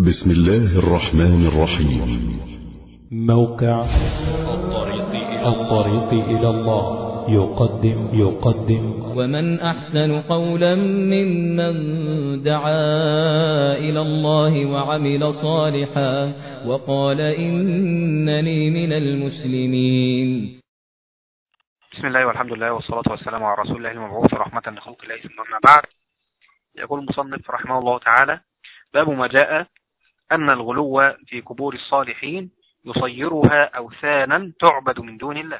بسم الله الرحمن الرحيم موقع الطريق إلى الله يقدم يقدم ومن أحسن قولا ممن دعا إلى الله وعمل صالحا وقال إنني من المسلمين بسم الله والحمد لله والصلاة والسلام على رسول الله المبعوث رحمة لخلق الله ثم أما بعد يقول المصنف رحمه الله تعالى باب ما جاء أن الغلو في قبور الصالحين يصيرها أوثانا تعبد من دون الله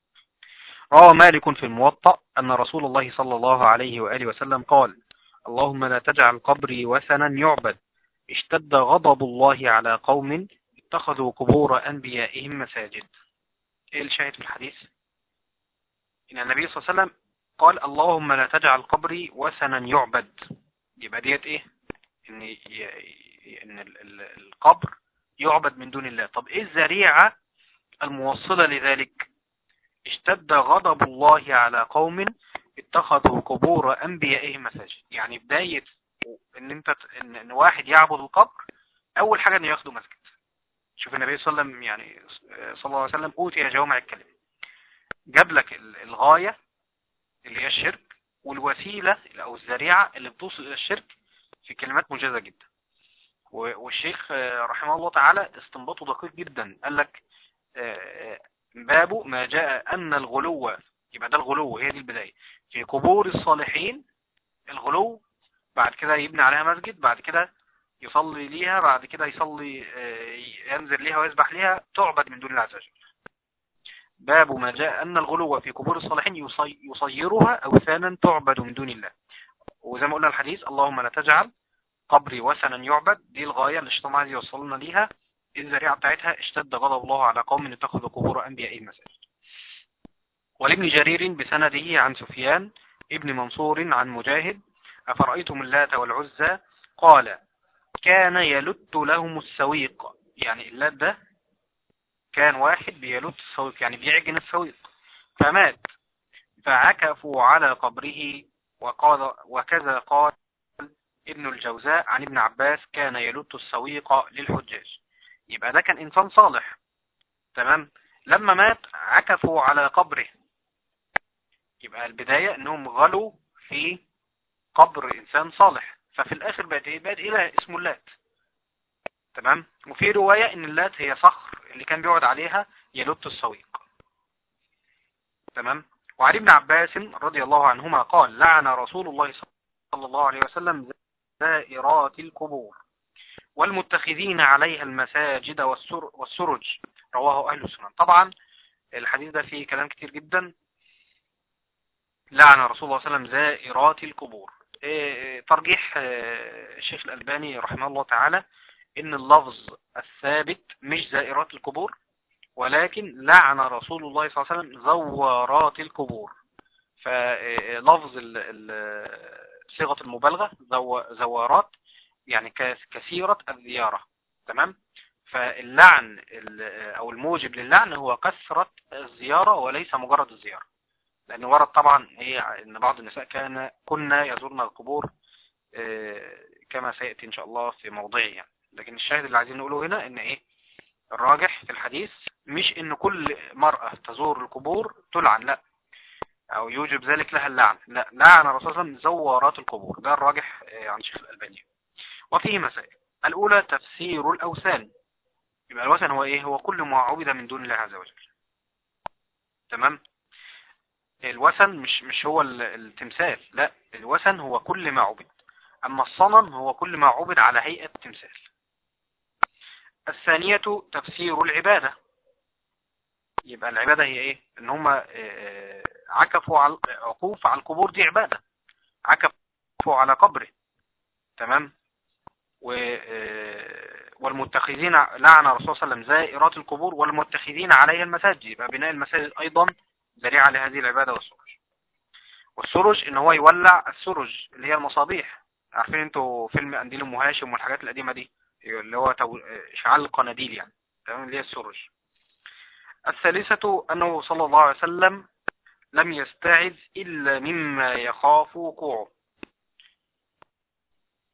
روى مالك في الموطأ أن رسول الله صلى الله عليه وآله وسلم قال اللهم لا تجعل قبري وثنا يعبد اشتد غضب الله على قوم اتخذوا قبور أنبيائهم مساجد ايه الشاهد في الحديث إن النبي صلى الله عليه وسلم قال اللهم لا تجعل قبري وثنا يعبد يبقى ديت ايه ان, ي... إن ال... ال... القبر يعبد من دون الله طب ايه الذريعة الموصلة لذلك اشتد غضب الله على قوم اتخذوا قبور انبيائهم مساجد يعني بداية ان انت ان, إن واحد يعبد القبر اول حاجة انه ياخده مسجد شوف النبي صلى الله عليه وسلم يعني صلى الله عليه وسلم اوتي جوامع الكلم جاب لك الغاية اللي هي الشرك والوسيلة او الذريعة اللي بتوصل الى الشرك في كلمات موجزة جدا والشيخ رحمه الله تعالى استنباطه دقيق جدا قال لك باب ما جاء أن الغلو يبقى ده الغلو هي دي البداية في قبور الصالحين الغلو بعد كده يبني عليها مسجد بعد كده يصلي ليها بعد كده يصلي ينزل ليها ويسبح ليها تعبد من دون الله عز وجل باب ما جاء أن الغلو في قبور الصالحين يصيرها أوثانا تعبد من دون الله وزي ما قلنا الحديث اللهم لا تجعل قبري وثنا يعبد دي الغاية اللي الشيطان عايز يوصلنا ليها الذريعة بتاعتها اشتد غضب الله على قوم اتخذوا قبور أنبيائهم مساجد ولابن جرير بسنده عن سفيان ابن منصور عن مجاهد أفرأيتم اللات والعزى قال كان يلت لهم السويق يعني اللات ده كان واحد بيلت السويق يعني بيعجن السويق فمات فعكفوا على قبره وقال وكذا قال ابن الجوزاء عن ابن عباس كان يلت السويق للحجاج يبقى ده كان انسان صالح تمام لما مات عكفوا على قبره يبقى البداية انهم غلوا في قبر انسان صالح ففي الاخر بقت ايه بقت اله اسمه اللات تمام وفي رواية ان اللات هي صخر اللي كان بيقعد عليها يلت السويق تمام وعن ابن عباس رضي الله عنهما قال لعن رسول الله صلى الله عليه وسلم زائرات القبور والمتخذين عليها المساجد والسرج رواه أهل السنن طبعا الحديث ده فيه كلام كتير جدا لعن رسول الله صلى الله عليه وسلم زائرات القبور ترجيح الشيخ الألباني رحمه الله تعالى ان اللفظ الثابت مش زائرات القبور ولكن لعن رسول الله صلى الله عليه وسلم زوارات القبور فلفظ صيغة المبالغة زوارات يعني كثيرة الزيارة تمام فاللعن او الموجب للعن هو كثرة الزيارة وليس مجرد الزيارة لان ورد طبعا هي ان بعض النساء كان كنا يزورن القبور كما سيأتي ان شاء الله في موضعه يعني لكن الشاهد اللي عايزين نقوله هنا ان ايه الراجح في الحديث مش ان كل مرأة تزور القبور تلعن لا او يوجب ذلك لها اللعن لا لعن الرسول صلى الله عليه وسلم زوارات القبور ده الراجح عن شيخ الألباني وفيه مسائل الأولى تفسير الأوثان يبقى الوثن هو ايه هو كل ما عبد من دون الله عز وجل تمام الوثن مش مش هو التمثال لا الوثن هو كل ما عبد اما الصنم هو كل ما عبد على هيئة تمثال الثانية تفسير العبادة يبقى العبادة هي ايه ان هم عكفوا على عقوف على القبور دي عبادة عكفوا على قبره تمام و والمتخذين لعن الرسول صلى الله عليه وسلم زائرات القبور والمتخذين عليها المساجد يبقى بناء المساجد ايضا ذريعة لهذه العبادة والسرج والسرج ان هو يولع السرج اللي هي المصابيح عارفين انتوا فيلم قنديل ام هاشم والحاجات القديمة دي اللي هو اشعال القناديل يعني تمام اللي هي السرج الثالثة انه صلى الله عليه وسلم لم يستعذ الا مما يخاف وقوعه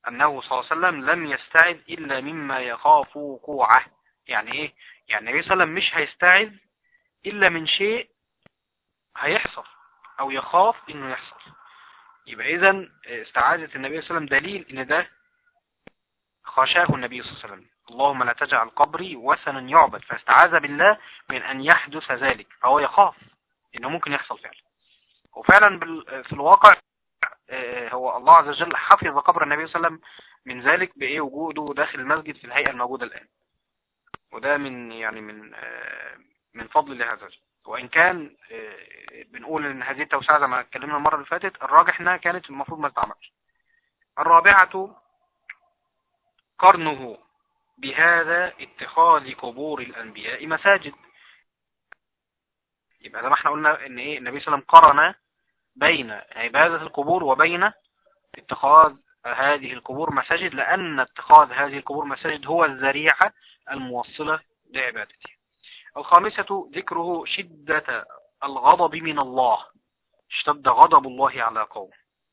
أنه صلى الله عليه وسلم لم يستعذ إلا مما يخاف وقوعه يعني إيه؟ يعني النبي صلى الله عليه وسلم مش هيستعذ إلا من شيء هيحصل أو يخاف إنه يحصل يبقى إذا استعاذة النبي صلى الله عليه وسلم دليل إن ده خشاه النبي صلى الله عليه وسلم اللهم لا تجعل قبري وثنا يعبد فاستعاذ بالله من أن يحدث ذلك فهو يخاف إنه ممكن يحصل فعلا وفعلا في الواقع هو الله عز وجل حفظ قبر النبي صلى الله عليه وسلم من ذلك بإيه وجوده داخل المسجد في الهيئة الموجودة الآن وده من يعني من من فضل الله عز وجل وإن كان بنقول إن هذه التوسعة زي ما اتكلمنا المرة اللي فاتت الراجح إنها كانت المفروض ما تتعملش الرابعة قرنه بهذا اتخاذ قبور الأنبياء مساجد يبقى زي ما احنا قلنا ان ايه النبي صلى الله عليه وسلم قرن بين عبادة القبور وبين اتخاذ هذه القبور مساجد لأن اتخاذ هذه القبور مساجد هو الذريعة الموصلة لعبادته الخامسة ذكره شدة الغضب من الله اشتد غضب الله على قوم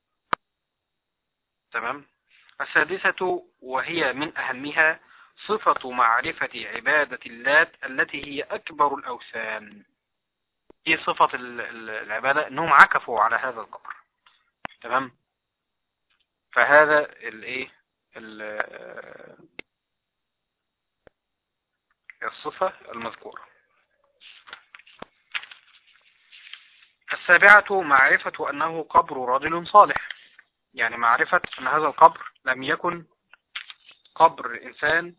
تمام السادسة وهي من أهمها صفة معرفة عبادة اللات التي هي أكبر الأوثان ايه صفة العبادة انهم عكفوا على هذا القبر تمام فهذا الايه الصفة المذكورة السابعة معرفة أنه قبر رجل صالح يعني معرفة أن هذا القبر لم يكن قبر إنسان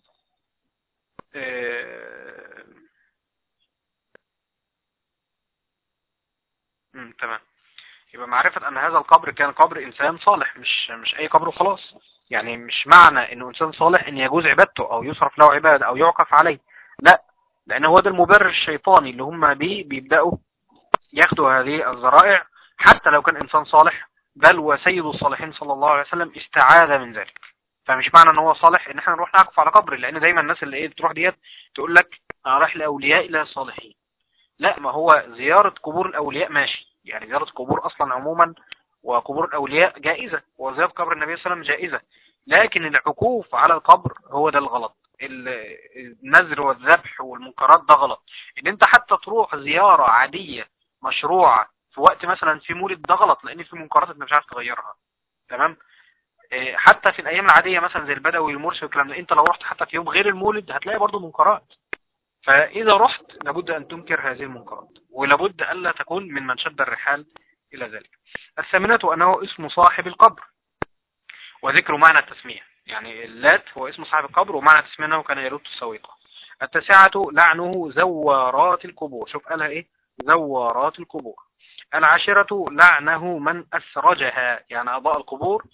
امم تمام يبقى معرفة ان هذا القبر كان قبر انسان صالح مش مش اي قبر وخلاص يعني مش معنى انه انسان صالح ان يجوز عبادته او يصرف له عبادة او يعقف عليه لا لان هو ده المبرر الشيطاني اللي هم بيه بيبدأوا ياخدوا هذه الذرائع حتى لو كان انسان صالح بل وسيد الصالحين صلى الله عليه وسلم استعاذ من ذلك فمش معنى ان هو صالح ان احنا نروح نعكف على قبر لان دايما الناس اللي ايه بتروح ديت تقول لك انا رايح لاولياء الى الصالحين لا ما هو زيارة قبور الأولياء ماشي يعني زيارة قبور أصلا عموما وقبور الأولياء جائزة وزيارة قبر النبي صلى الله عليه وسلم جائزة لكن العكوف على القبر هو ده الغلط النذر والذبح والمنكرات ده غلط ان انت حتى تروح زيارة عادية مشروعة في وقت مثلا في مولد ده غلط لان في منكرات انت مش عارف تغيرها تمام حتى في الايام العادية مثلا زي البدوي والمرسي والكلام ده انت لو رحت حتى في يوم غير المولد هتلاقي برضو منكرات فإذا رحت لابد أن تنكر هذه المنكرات ولابد ألا تكون من من شد الرحال إلى ذلك الثامنة أنه اسم صاحب القبر وذكر معنى التسمية يعني اللات هو اسم صاحب القبر ومعنى التسمية أنه كان يلوت السويقة التاسعة لعنه زوارات القبور شوف قالها إيه زوارات القبور العاشرة لعنه من أسرجها يعني أضاء القبور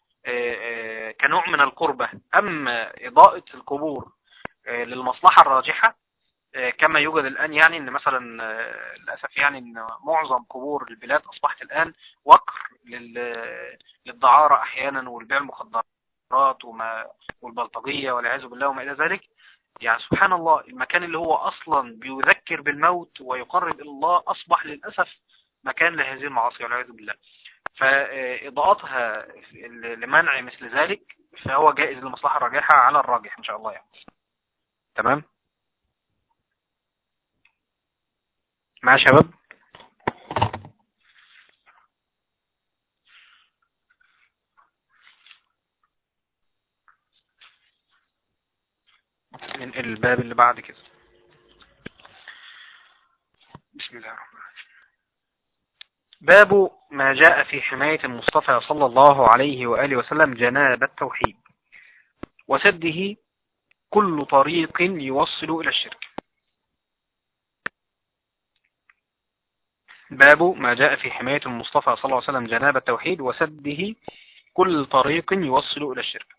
كنوع من القربة أما إضاءة القبور للمصلحة الراجحة كما يوجد الآن يعني ان مثلا للأسف يعني ان معظم قبور البلاد أصبحت الآن وقر للدعارة أحيانا والبيع المخدرات وما والبلطجية والعياذ بالله وما إلى ذلك يعني سبحان الله المكان اللي هو أصلا بيذكر بالموت ويقرب إلى الله أصبح للأسف مكان لهذه المعاصي والعياذ بالله فإضاءتها لمنع مثل ذلك فهو جائز للمصلحة الراجحة على الراجح إن شاء الله يعني تمام مع شباب من الباب اللي بعد كده بسم الله الرحمن الرحيم باب ما جاء في حماية المصطفى صلى الله عليه وآله وسلم جناب التوحيد وسده كل طريق يوصل إلى الشرك باب ما جاء في حماية المصطفى صلى الله عليه وسلم جناب التوحيد وسده كل طريق يوصل إلى الشرك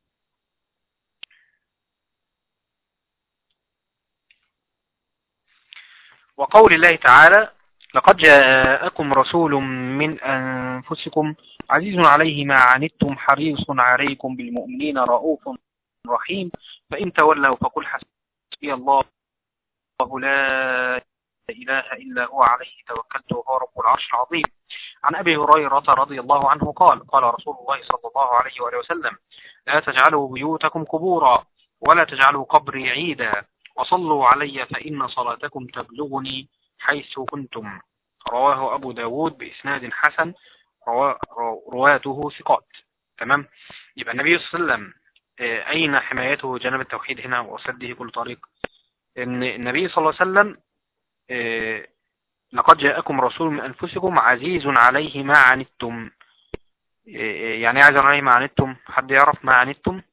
وقول الله تعالى لقد جاءكم رسول من أنفسكم عزيز عليه ما عنتم حريص عليكم بالمؤمنين رؤوف رحيم فإن تولوا فقل حسبي الله لا إله إلا هو عليه توكلت وهو رب العرش العظيم عن أبي هريرة رضي الله عنه قال قال رسول الله صلى الله عليه وآله وسلم لا تجعلوا بيوتكم قبورا ولا تجعلوا قبري عيدا وصلوا علي فإن صلاتكم تبلغني حيث كنتم رواه أبو داود بإسناد حسن رواته ثقات تمام يبقى النبي صلى الله عليه وسلم آه، أين حمايته جانب التوحيد هنا وسده كل طريق ان النبي صلى الله عليه وسلم آه، لقد جاءكم رسول من أنفسكم عزيز عليه ما عنتم آه، يعني عزيز عليه ما عنتم حد يعرف ما عنتم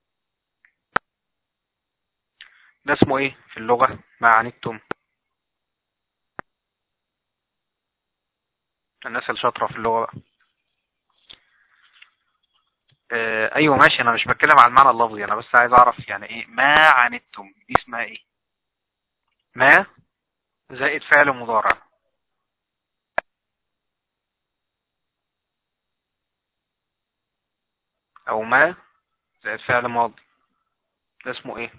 ده اسمه ايه في اللغة ما عنتم الناس الشاطرة في اللغة بقى آه ايوه ماشي انا مش بتكلم عن المعنى اللفظي انا بس عايز اعرف يعني ايه ما عنتم دي اسمها ايه ما زائد فعل مضارع او ما زائد فعل ماضي ده اسمه ايه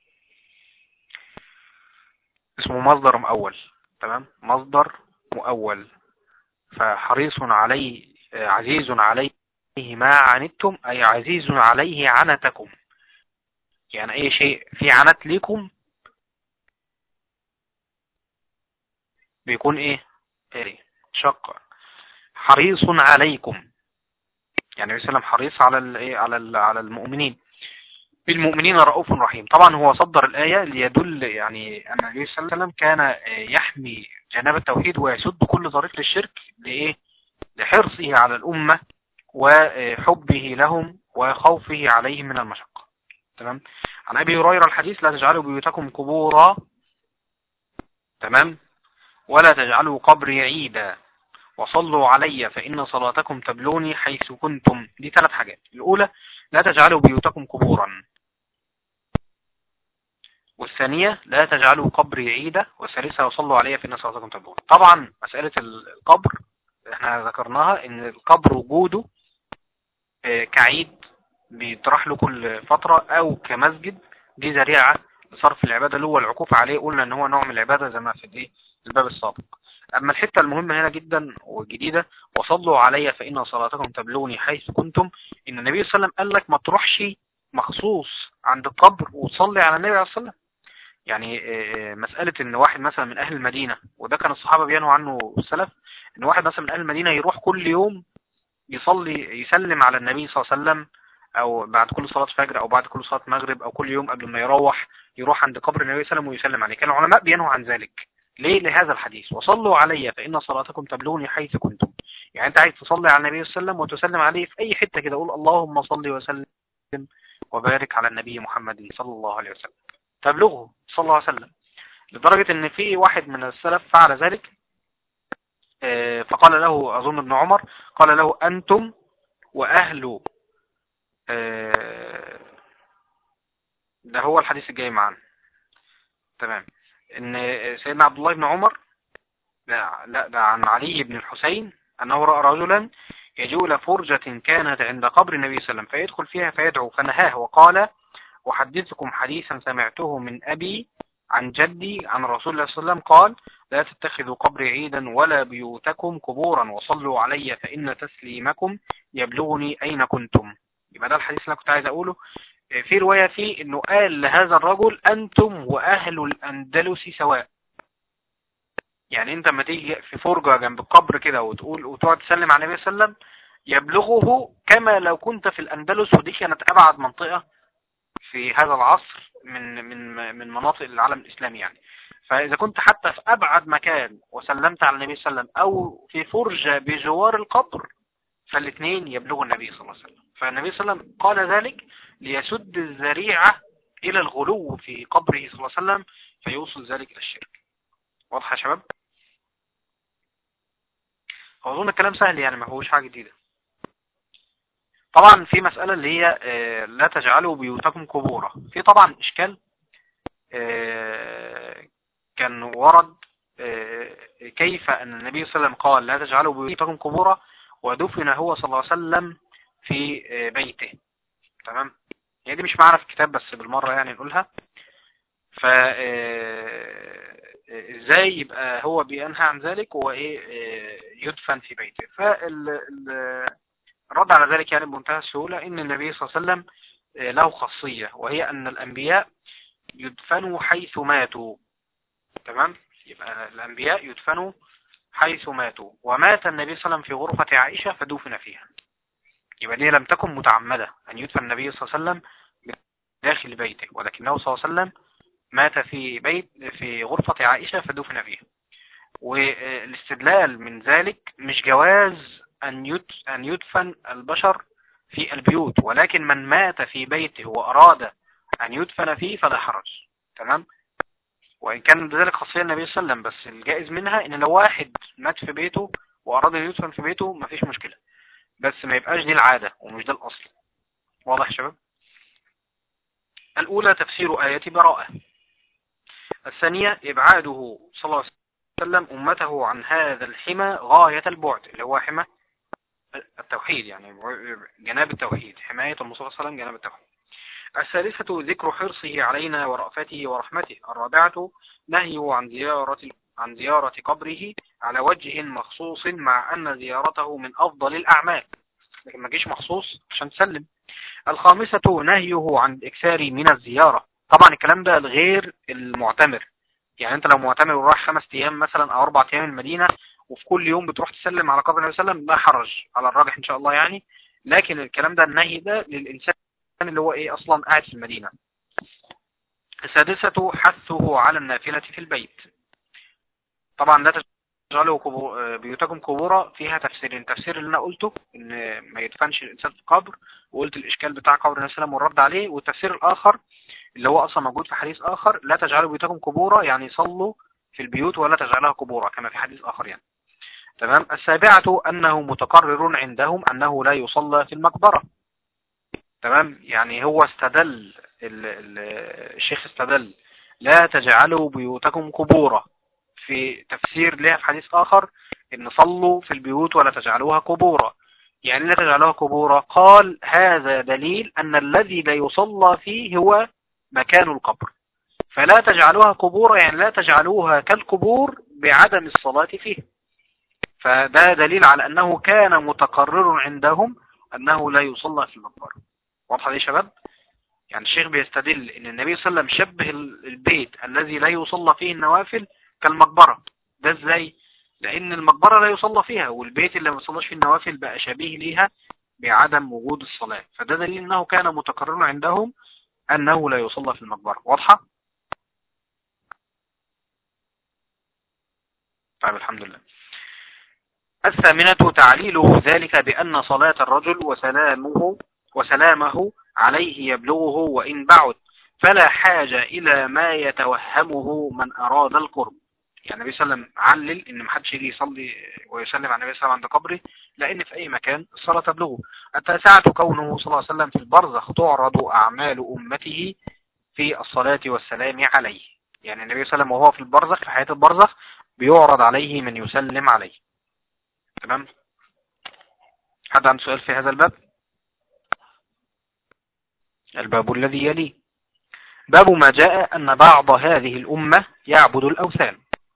اسمه مصدر مؤول تمام مصدر مؤول فحريص عليه عزيز عليه ما عنتم أي عزيز عليه عنتكم يعني أي شيء في عنت لكم بيكون إيه إيه شق حريص عليكم يعني وسلم حريص على الايه على على المؤمنين بالمؤمنين رؤوف رحيم طبعا هو صدر الآية ليدل يعني أن النبي صلى الله عليه وسلم كان يحمي جناب التوحيد ويسد كل طريق للشرك لإيه لحرصه على الأمة وحبه لهم وخوفه عليهم من المشقة تمام عن أبي هريرة الحديث لا تجعلوا بيوتكم قبورا تمام ولا تجعلوا قبري عيدا وصلوا علي فإن صلاتكم تبلوني حيث كنتم دي ثلاث حاجات الأولى لا تجعلوا بيوتكم قبورا والثانية لا تجعلوا قبري عيدة والثالثة وصلوا علي فإن صلاتكم تبلون طبعا مسألة القبر احنا ذكرناها ان القبر وجوده آه، كعيد بيطرح له كل فترة او كمسجد دي ذريعة لصرف العبادة اللي هو العكوف عليه قلنا ان هو نوع من العبادة زي ما في الباب السابق اما الحتة المهمة هنا جدا والجديدة وصلوا علي فإن صلاتكم تبلوني حيث كنتم ان النبي صلى الله عليه وسلم قال لك ما تروحش مخصوص عند القبر وتصلي على النبي صلى الله عليه وسلم يعني آه، مسألة ان واحد مثلا من اهل المدينة وده كان الصحابة بينهوا عنه السلف ان واحد مثلا من اهل المدينة يروح كل يوم يصلي يسلم على النبي صلى الله عليه وسلم او بعد كل صلاة فجر او بعد كل صلاة مغرب او كل يوم قبل ما يروح يروح عند قبر النبي صلى الله عليه وسلم ويسلم عليه كان العلماء بينهوا عن ذلك ليه لهذا الحديث وصلوا علي فإن صلاتكم تبلوني حيث كنتم يعني انت عايز تصلي على النبي صلى الله عليه وسلم وتسلم عليه في اي حتة كده قول اللهم صل وسلم وبارك على النبي محمد صلى الله عليه وسلم تبلغه صلى الله عليه وسلم لدرجة ان في واحد من السلف فعل ذلك آه، فقال له أظن ابن عمر قال له أنتم وأهل آه، ده هو الحديث الجاي معنا تمام ان سيدنا عبد الله بن عمر لا لا ده عن علي بن الحسين أنه رأى رجلا يجوء إلى فرجة كانت عند قبر النبي صلى الله عليه وسلم فيدخل فيها فيدعو فنهاه وقال أحدثكم حديثا سمعته من أبي عن جدي عن رسول الله صلى الله عليه وسلم قال لا تتخذوا قبري عيدا ولا بيوتكم قبورا وصلوا علي فإن تسليمكم يبلغني أين كنتم يبقى ده الحديث اللي أنا كنت عايز أقوله في رواية فيه أنه قال لهذا الرجل أنتم وأهل الأندلس سواء يعني أنت لما تيجي في فرجة جنب القبر كده وتقول وتقعد تسلم على النبي صلى الله عليه وسلم يبلغه كما لو كنت في الأندلس ودي كانت أبعد منطقة في هذا العصر من من من مناطق العالم الإسلامي يعني فإذا كنت حتى في أبعد مكان وسلمت على النبي صلى الله عليه وسلم أو في فرجة بجوار القبر فالاثنين يبلغ النبي صلى الله عليه وسلم فالنبي صلى الله عليه وسلم قال ذلك ليسد الذريعة إلى الغلو في قبره صلى الله عليه وسلم فيوصل ذلك إلى الشرك واضح يا شباب أظن الكلام سهل يعني ما هوش حاجة جديدة طبعا في مسألة اللي هي آه، لا تجعلوا بيوتكم قبورا في طبعا إشكال آه، كان ورد آه، كيف أن النبي صلى الله عليه وسلم قال لا تجعلوا بيوتكم قبورا ودفن هو صلى الله عليه وسلم في بيته تمام يعني دي مش معنا في الكتاب بس بالمرة يعني نقولها ف ازاي يبقى هو بينهى عن ذلك وايه يدفن في بيته فالرد على ذلك يعني بمنتهى السهولة ان النبي صلى الله عليه وسلم له خاصية وهي ان الانبياء يدفنوا حيث ماتوا تمام يبقى الانبياء يدفنوا حيث ماتوا ومات النبي صلى الله عليه وسلم في غرفة عائشة فدفن فيها يبقى دي لم تكن متعمدة أن يدفن النبي صلى الله عليه وسلم داخل بيته ولكنه صلى الله عليه وسلم مات في بيت في غرفة عائشة فدفن فيها والاستدلال من ذلك مش جواز أن أن يدفن البشر في البيوت ولكن من مات في بيته وأراد أن يدفن فيه فلا حرج تمام وإن كان ذلك خاصية النبي صلى الله عليه وسلم بس الجائز منها إن لو واحد مات في بيته وأراد أن يدفن في بيته مفيش مشكلة بس ما يبقاش دي العادة ومش ده الأصل واضح يا شباب الأولى تفسير آية براءة الثانية إبعاده صلى الله عليه وسلم أمته عن هذا الحمى غاية البعد اللي هو حمى التوحيد يعني جناب التوحيد حماية المصطفى صلى الله عليه وسلم جناب التوحيد الثالثة ذكر حرصه علينا ورأفته ورحمته الرابعة نهيه عن زيارة عن زيارة قبره على وجه مخصوص مع أن زيارته من أفضل الأعمال لكن ما جيش مخصوص عشان تسلم الخامسة نهيه عن الإكثار من الزيارة طبعا الكلام ده الغير المعتمر يعني انت لو معتمر وراح خمس ايام مثلا او اربع ايام المدينة وفي كل يوم بتروح تسلم على قبر النبي صلى الله عليه وسلم لا حرج على الراجح ان شاء الله يعني لكن الكلام ده النهي ده للإنسان اللي هو ايه اصلا قاعد في المدينة السادسة حثه على النافلة في البيت طبعا لا تجعلوا بيوتكم قبورا فيها تفسيرين التفسير اللي انا قلته ان ما يدفنش الانسان في قبر وقلت الاشكال بتاع قبر النبي صلى الله عليه وسلم والرد عليه والتفسير الاخر اللي هو اصلا موجود في حديث اخر لا تجعلوا بيوتكم قبورا يعني صلوا في البيوت ولا تجعلها قبورا كما في حديث اخر يعني تمام السابعة انه متقرر عندهم انه لا يصلى في المقبرة تمام يعني هو استدل ال ال الشيخ استدل لا تجعلوا بيوتكم قبورا في تفسير لها في حديث آخر إن صلوا في البيوت ولا تجعلوها قبورا يعني لا تجعلوها قبورا قال هذا دليل أن الذي لا يصلى فيه هو مكان القبر فلا تجعلوها قبورا يعني لا تجعلوها كالقبور بعدم الصلاة فيه فده دليل على أنه كان متقرر عندهم أنه لا يصلى في المقبرة واضحة دي يا شباب يعني الشيخ بيستدل ان النبي صلى الله عليه وسلم شبه البيت الذي لا يصلى فيه النوافل كالمقبرة ده ازاي لان المقبرة لا يصلى فيها والبيت اللي ما يصلاش فيه النوافل بقى شبيه ليها بعدم وجود الصلاة فده دليل انه كان متقرر عندهم انه لا يصلى في المقبرة واضحة طيب الحمد لله الثامنة تعليله ذلك بأن صلاة الرجل وسلامه وسلامه عليه يبلغه وإن بعد فلا حاجة إلى ما يتوهمه من أراد القرب يعني النبي صلى الله عليه وسلم علل ان محدش يجي يصلي ويسلم على النبي صلى الله عليه وسلم عند قبره لان في اي مكان الصلاة تبلغه التاسعة كونه صلى الله عليه وسلم في البرزخ تعرض اعمال امته في الصلاة والسلام عليه يعني النبي صلى الله عليه وسلم وهو في البرزخ في حياة البرزخ بيعرض عليه من يسلم عليه تمام حد عنده سؤال في هذا الباب الباب الذي يليه باب ما جاء أن بعض هذه الأمة يعبد الأوثان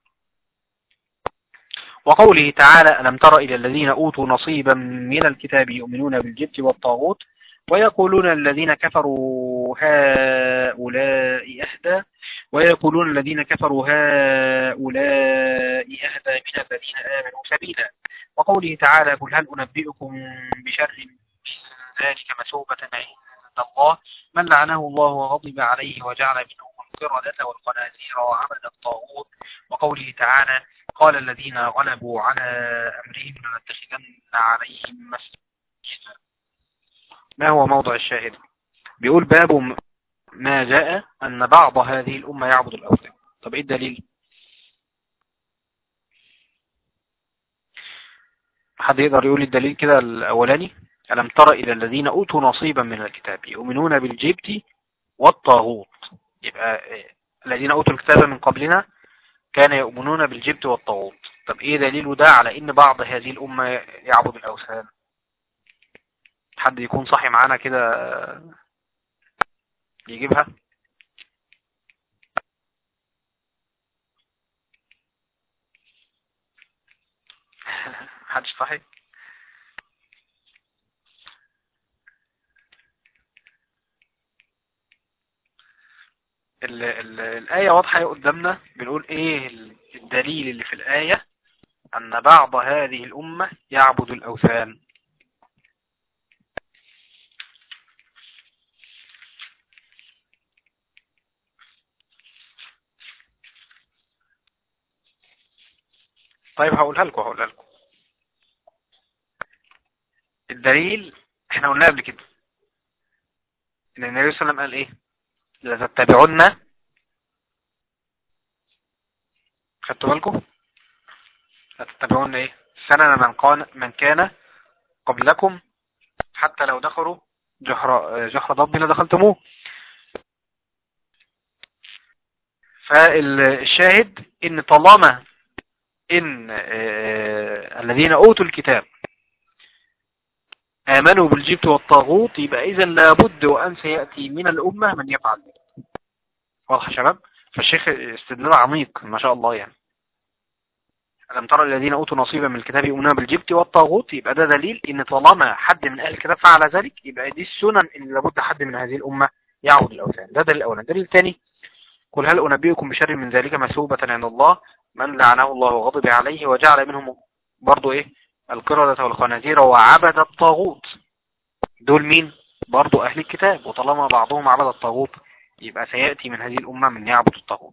وقوله تعالى ألم تر إلى الذين أوتوا نصيبا من الكتاب يؤمنون بالجبت والطاغوت ويقولون الذين كفروا هؤلاء أهدى ويقولون الذين كفروا هؤلاء أهدى من الذين آمنوا سبيلا وقوله تعالى قل هل أنبئكم بشر من ذلك مثوبة عند الله من لعنه الله وغضب عليه وجعل منهم القردة والقنازير وعبد الطاغوت وقوله تعالى قال الذين غلبوا على أمرهم لنتخذن عليهم مسجدا ما هو موضع الشاهد بيقول باب ما جاء أن بعض هذه الأمة يعبد الأوثان طب إيه الدليل حد يقدر يقول الدليل كده الأولاني ألم تر إلى الذين أوتوا نصيبا من الكتاب يؤمنون بالجبت والطاغوت يبقى الذين أوتوا الكتاب من قبلنا كان يؤمنون بالجبت والطاغوت طب إيه دليل ده على إن بعض هذه الأمة يعبد الأوثان حد يكون صحي معانا كده يجيبها محدش صحي ال ال الآية واضحة قدامنا بنقول ايه الدليل اللي في الآية أن بعض هذه الأمة يعبد الأوثان طيب هقولها لكم هقولها لكم الدليل احنا قلنا قبل كده ان النبي صلى الله عليه وسلم قال ايه لتتبعن خدتوا بالكم لتتبعن ايه سنن من كان من كان قبلكم حتى لو دخلوا جحر جحر ضب لدخلتموه فالشاهد ان طالما ان آه الذين اوتوا الكتاب امنوا بالجبت والطاغوت يبقى اذا لابد وان سيأتي من الامة من يفعل واضح يا شباب فالشيخ استدلال عميق ما شاء الله يعني ألم ترى الذين أوتوا نصيبا من الكتاب يؤمنون بالجبت والطاغوت يبقى ده دليل إن طالما حد من أهل الكتاب فعل ذلك يبقى دي السنن إن لابد حد من هذه الأمة يعبد الأوثان ده دليل الأول الدليل الثاني قل هل أنبئكم بشر من ذلك مثوبة عند الله من لعنه الله وغضب عليه وجعل منهم برضو إيه القردة والخنازير وعبد الطاغوت دول مين برضو أهل الكتاب وطالما بعضهم عبد الطاغوت يبقى سيأتي من هذه الأمة من يعبد الطاغوت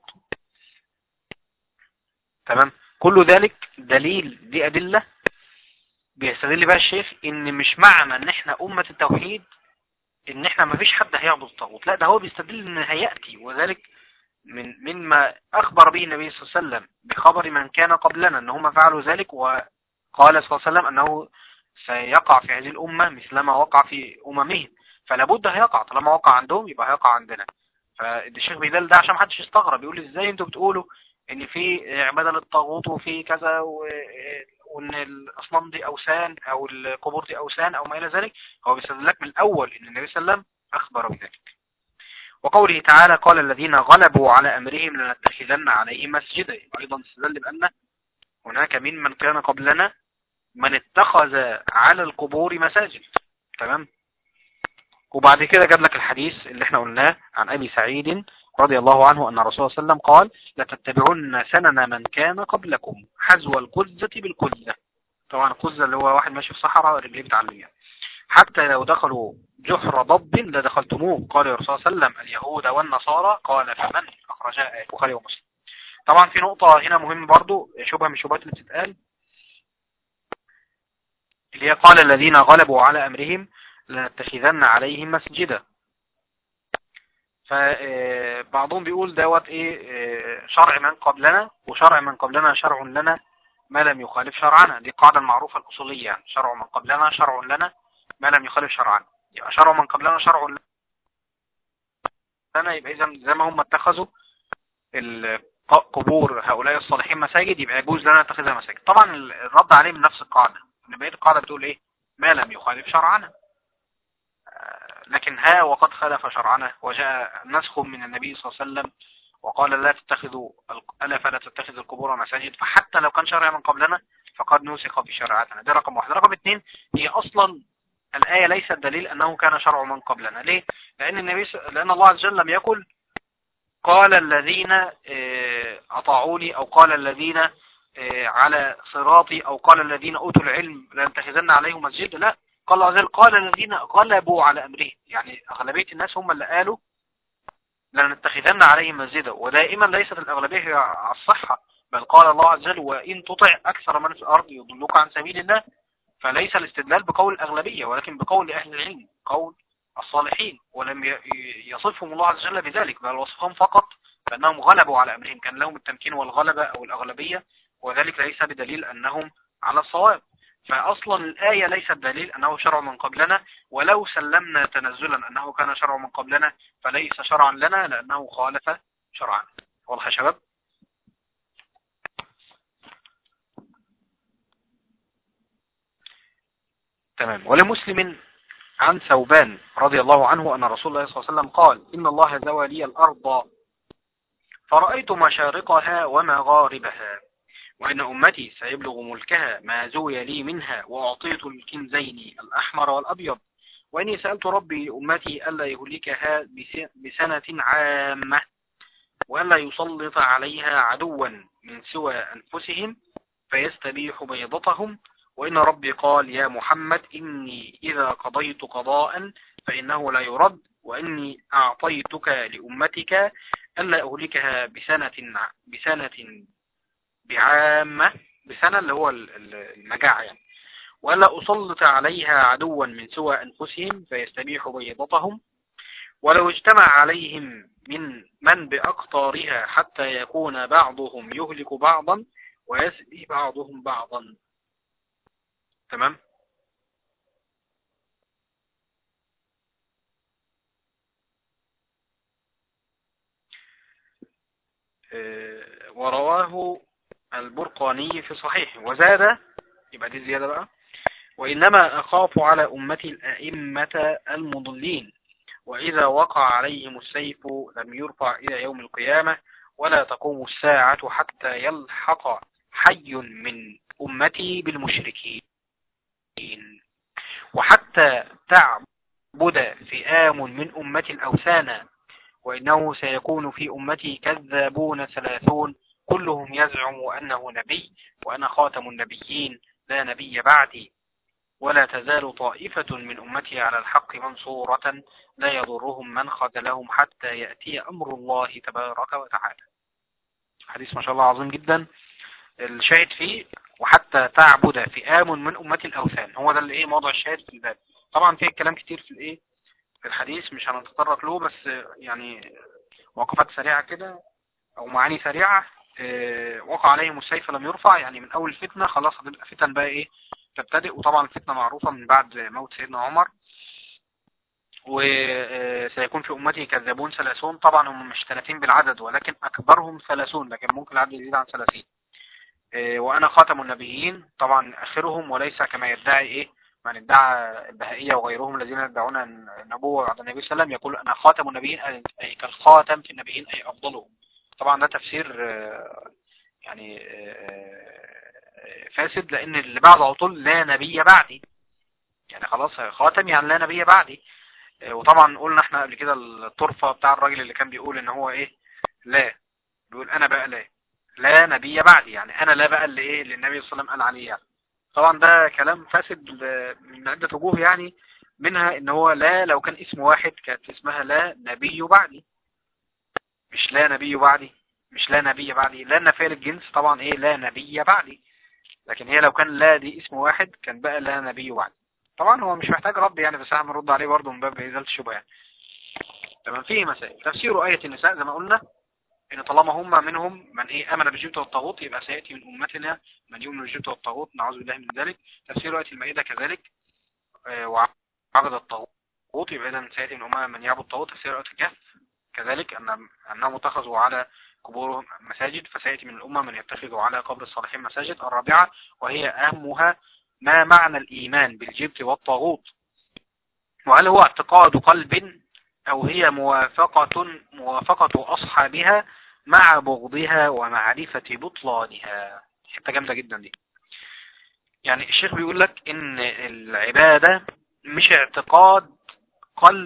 تمام كل ذلك دليل دي أدلة بيستدل بقى الشيخ ان مش معنى ان احنا امة التوحيد ان احنا ما فيش حد هيعبد الطاغوت لا ده هو بيستدل ان هيأتي وذلك من مما اخبر به النبي صلى الله عليه وسلم بخبر من كان قبلنا ان هم فعلوا ذلك وقال صلى الله عليه وسلم انه سيقع في هذه الامة مثلما وقع في اممهم فلا بد هيقع طالما وقع عندهم يبقى هيقع عندنا فالشيخ بيدل ده عشان محدش يستغرب يقول ازاي انتوا بتقولوا ان في عبادة للطاغوت وفي كذا وان الاصنام دي اوثان او القبور دي اوثان او ما الى ذلك هو بيستدل لك من الاول ان النبي صلى الله عليه وسلم اخبر بذلك وقوله تعالى قال الذين غلبوا على امرهم لنتخذن عليهم مسجدا ايضا استدل بان هناك من من كان قبلنا من اتخذ على القبور مساجد تمام وبعد كده جاب لك الحديث اللي احنا قلناه عن ابي سعيد رضي الله عنه أن الرسول صلى الله عليه وسلم قال لتتبعن سنن من كان قبلكم حزو القزة بالقزة طبعا القزة اللي هو واحد ماشي في صحراء رجليه بتعلمها حتى لو دخلوا جحر ضب لدخلتموه قال الرسول صلى الله عليه وسلم اليهود والنصارى قال فمن أخرجها البخاري ومسلم طبعا في نقطة هنا مهمة برضو شبهة من الشبهات اللي بتتقال اللي هي قال الذين غلبوا على أمرهم لنتخذن عليهم مسجدا فبعضهم بيقول دوت ايه شرع من قبلنا وشرع من قبلنا شرع لنا ما لم يخالف شرعنا دي القاعدة المعروفة الأصولية يعني شرع من قبلنا شرع لنا ما لم يخالف شرعنا يبقى شرع من قبلنا شرع لنا يبقى إذا زي ما هم اتخذوا قبور هؤلاء الصالحين مساجد يبقى يجوز لنا نتخذها مساجد طبعا الرد عليه من نفس القاعدة ان بقية القاعدة بتقول ايه ما لم يخالف شرعنا لكن ها وقد خلف شرعنا وجاء نسخ من النبي صلى الله عليه وسلم وقال لا تتخذوا ألا فلا تتخذوا القبور مساجد فحتى لو كان شرع من قبلنا فقد نسخ في شريعتنا ده رقم واحد رقم اثنين هي أصلا الآية ليست دليل أنه كان شرع من قبلنا ليه؟ لأن النبي س... لأن الله عز وجل لم يقل قال الذين أطاعوني أو قال الذين على صراطي أو قال الذين أوتوا العلم لنتخذن عليهم مسجد لا قال الله عز وجل قال الذين غلبوا على أمرهم يعني أغلبية الناس هم اللي قالوا لنتخذن عليهم مسجدا ودائما ليست الأغلبية هي على الصحة بل قال الله عز وجل وإن تطع أكثر من في الأرض يضلوك عن سبيل الله فليس الاستدلال بقول الأغلبية ولكن بقول أهل العلم قول الصالحين ولم يصفهم الله عز وجل بذلك بل وصفهم فقط بأنهم غلبوا على أمرهم كان لهم التمكين والغلبة أو الأغلبية وذلك ليس بدليل أنهم على الصواب فأصلا الآية ليست دليل أنه شرع من قبلنا ولو سلمنا تنزلا أنه كان شرع من قبلنا فليس شرعا لنا لأنه خالف شرعا واضح يا شباب تمام ولمسلم عن ثوبان رضي الله عنه أن رسول الله صلى الله عليه وسلم قال إن الله زوى لي الأرض فرأيت مشارقها ومغاربها وإن أمتي سيبلغ ملكها ما زوي لي منها وأعطيت الكنزين الأحمر والأبيض وإني سألت ربي أمتي ألا يهلكها بس- بسنة عامة وألا يسلط عليها عدوا من سوى أنفسهم فيستبيح بيضتهم وإن ربي قال يا محمد إني إذا قضيت قضاء فإنه لا يرد وإني أعطيتك لأمتك ألا أهلكها بسنة بسنة بعامة بسنة اللي هو ال- ال- المجاعة يعني ولا أسلط عليها عدوا من سوى أنفسهم فيستبيح بيضتهم ولو اجتمع عليهم من من بأقطارها حتى يكون بعضهم يهلك بعضا ويسقي بعضهم بعضا تمام آه، ورواه البرقاني في صحيح وزاد يبقى دي زيادة بقى وإنما أخاف على أمتي الأئمة المضلين وإذا وقع عليهم السيف لم يرفع إلى يوم القيامة ولا تقوم الساعة حتى يلحق حي من أمتي بالمشركين وحتى تعبد فئام من أمتي الأوثان وإنه سيكون في أمتي كذابون ثلاثون كلهم يزعم أنه نبي وأنا خاتم النبيين لا نبي بعدي ولا تزال طائفة من أمتي على الحق منصورة لا يضرهم من خذلهم حتى يأتي أمر الله تبارك وتعالى حديث ما شاء الله عظيم جدا الشاهد فيه وحتى تعبد فئام من أمتي الأوثان هو ده اللي إيه موضع الشاهد في الباب طبعا فيه كلام كتير في الإيه في الحديث مش هنتطرق له بس يعني وقفات سريعة كده أو معاني سريعة آه، وقع عليهم السيف لم يرفع يعني من أول فتنة خلاص هتبقى فتن بقى إيه تبتدئ وطبعا الفتنة معروفة من بعد موت سيدنا عمر وسيكون في أمتي كذابون ثلاثون طبعا هم مش 30 بالعدد ولكن أكبرهم ثلاثون لكن ممكن العدد يزيد عن 30 آه، وأنا خاتم النبيين طبعا آخرهم وليس كما يدعي إيه من ادعى البهائية وغيرهم الذين يدعون النبوة بعد النبي صلى الله عليه وسلم يقول أنا خاتم النبيين أي كالخاتم في النبيين أي أفضلهم طبعا ده تفسير آه، يعني آه، فاسد لأن اللي بعده على طول لا نبي بعدي يعني خلاص خاتم يعني لا نبي بعدي آه، وطبعا قلنا احنا قبل كده الطرفة بتاع الراجل اللي كان بيقول ان هو ايه لا بيقول انا بقى لا لا نبي بعدي يعني انا لا بقى اللي ايه اللي النبي صلى الله عليه وسلم قال عليه يعني طبعا ده كلام فاسد آه، من عدة وجوه يعني منها ان هو لا لو كان اسم واحد كانت اسمها لا نبي بعدي مش لا نبي بعدي مش لا نبي بعدي لا نفي الجنس طبعا ايه لا نبي بعدي لكن هي لو كان لا دي اسم واحد كان بقى لا نبي بعدي طبعا هو مش محتاج رد يعني بس احنا بنرد عليه برضه من باب ازاله الشبهه يعني تمام فيه مسائل تفسير آية النساء زي ما قلنا ان طالما هم منهم من ايه امن بالجبت والطاغوت يبقى سياتي من امتنا من يؤمن بالجبت والطاغوت نعوذ بالله من ذلك تفسير آية المائدة كذلك آه، وعبد الطاغوت يبقى اذا سياتي من امم من يعبد الطاغوت تفسير آية الكهف كذلك ان انهم اتخذوا على قبورهم مساجد فسياتي من الامه من يتخذوا على قبر الصالحين مساجد الرابعه وهي اهمها ما معنى الايمان بالجبت والطاغوت وهل هو اعتقاد قلب او هي موافقة موافقة اصحابها مع بغضها ومعرفة بطلانها حتة جامدة جدا دي يعني الشيخ بيقول لك ان العبادة مش اعتقاد قلب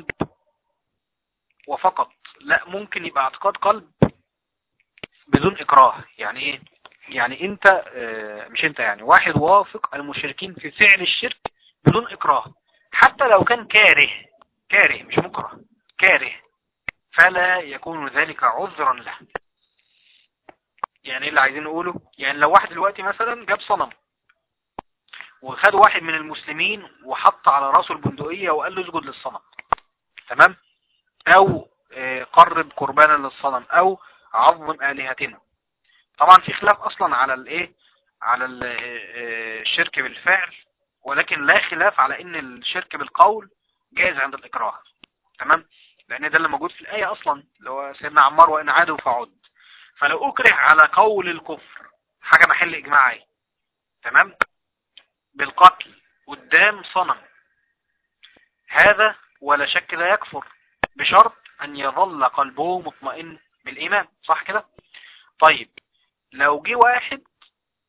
وفقط لا ممكن يبقى اعتقاد قلب بدون اكراه يعني ايه يعني انت اه مش انت يعني واحد وافق المشركين في فعل الشرك بدون اكراه حتى لو كان كاره كاره مش مكره كاره فلا يكون ذلك عذرا له يعني ايه اللي عايزين نقوله يعني لو واحد دلوقتي مثلا جاب صنم وخد واحد من المسلمين وحط على راسه البندقية وقال له اسجد للصنم تمام او اه قرب قربانا للصنم او عظم آلهتنا طبعا في خلاف اصلا على الايه على الشرك بالفعل ولكن لا خلاف على ان الشرك بالقول جائز عند الاكراه تمام لان ده اللي موجود في الايه اصلا اللي هو سيدنا عمار وان عادوا فعد فلو اكره على قول الكفر حاجه محل اجماعي تمام بالقتل قدام صنم هذا ولا شك لا يكفر بشرط ان يظل قلبه مطمئن بالايمان صح كده طيب لو جه واحد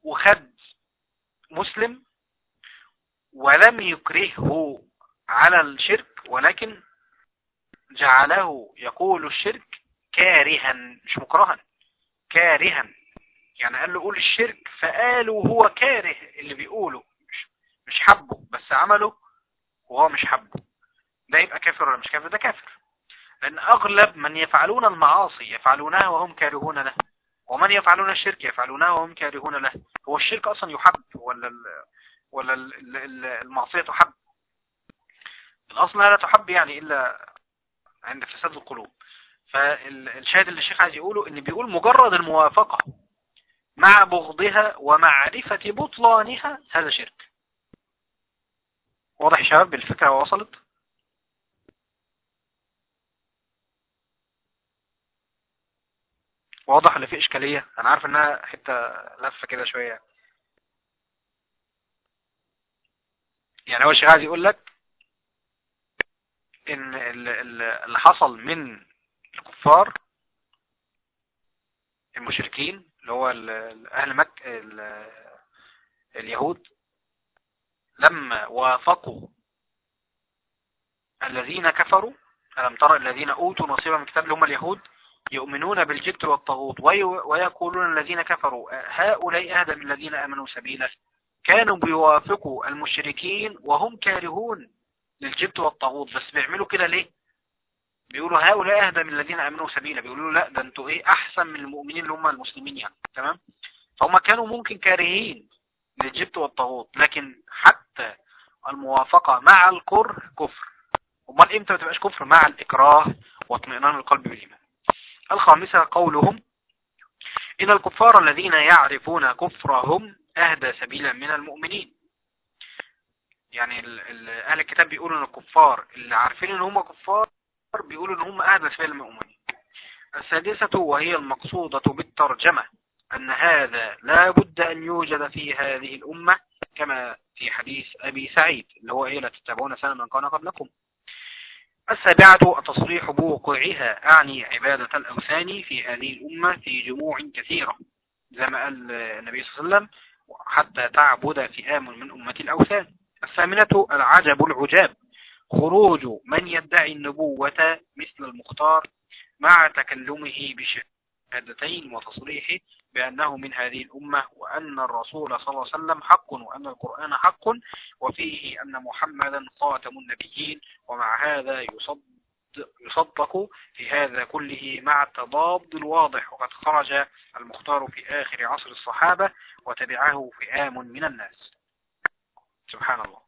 وخد مسلم ولم يكرهه على الشرك ولكن جعله يقول الشرك كارها مش مكرها كارها يعني قال له قول الشرك فقالوا هو كاره اللي بيقوله مش, مش حبه بس عمله وهو مش حبه ده يبقى كافر ولا مش كافر ده كافر لأن أغلب من يفعلون المعاصي يفعلونها وهم كارهون له ومن يفعلون الشرك يفعلونها وهم كارهون له هو الشرك أصلا يحب ولا ال ولا ال المعصية تحب الأصل لا تحب يعني إلا عند فساد القلوب فالشاهد اللي الشيخ عايز يقوله ان بيقول مجرد الموافقة مع بغضها ومعرفة بطلانها هذا شرك واضح شباب الفكرة وصلت واضح اللي فيه اشكالية انا عارف انها حتة لفة كده شوية يعني هو الشيخ عايز يقول لك ان اللي حصل من الكفار المشركين اللي هو اهل مكة اليهود لما وافقوا الذين كفروا ألم ترى الذين أوتوا نصيبا من كتاب اللي هم اليهود يؤمنون بالجبت والطاغوت ويقولون الذين كفروا هؤلاء أهدى من الذين آمنوا سبيلا كانوا بيوافقوا المشركين وهم كارهون للجبت والطاغوت بس بيعملوا كده ليه بيقولوا هؤلاء اهدى من الذين امنوا سبيلا بيقولوا لا ده انتوا ايه احسن من المؤمنين اللي هم المسلمين يعني تمام فهم كانوا ممكن كارهين للجبت والطاغوت لكن حتى الموافقة مع الكره كفر امال امتى ما تبقاش كفر مع الاكراه واطمئنان القلب بالايمان الخامسة قولهم إن الكفار الذين يعرفون كفرهم أهدى سبيلا من المؤمنين يعني أهل الكتاب بيقولوا ان الكفار اللي عارفين ان هم كفار بيقولوا ان هم اهدى سبيل المؤمنين السادسة وهي المقصودة بالترجمة ان هذا لا بد ان يوجد في هذه الامة كما في حديث ابي سعيد اللي هو ايه لا تتبعون سنة من كان قبلكم السابعة التصريح بوقوعها أعني عبادة الأوثان في هذه الأمة في جموع كثيرة زي ما قال النبي صلى الله عليه وسلم حتى تعبد فئام من أمة الأوثان الثامنة العجب العجاب خروج من يدعي النبوة مثل المختار مع تكلمه بشهادتين وتصريحه بأنه من هذه الأمة وأن الرسول صلى الله عليه وسلم حق وأن القرآن حق وفيه أن محمدا خاتم النبيين ومع هذا يصدق يصدق في هذا كله مع التضاد الواضح وقد خرج المختار في آخر عصر الصحابة وتبعه فئام من الناس سبحان الله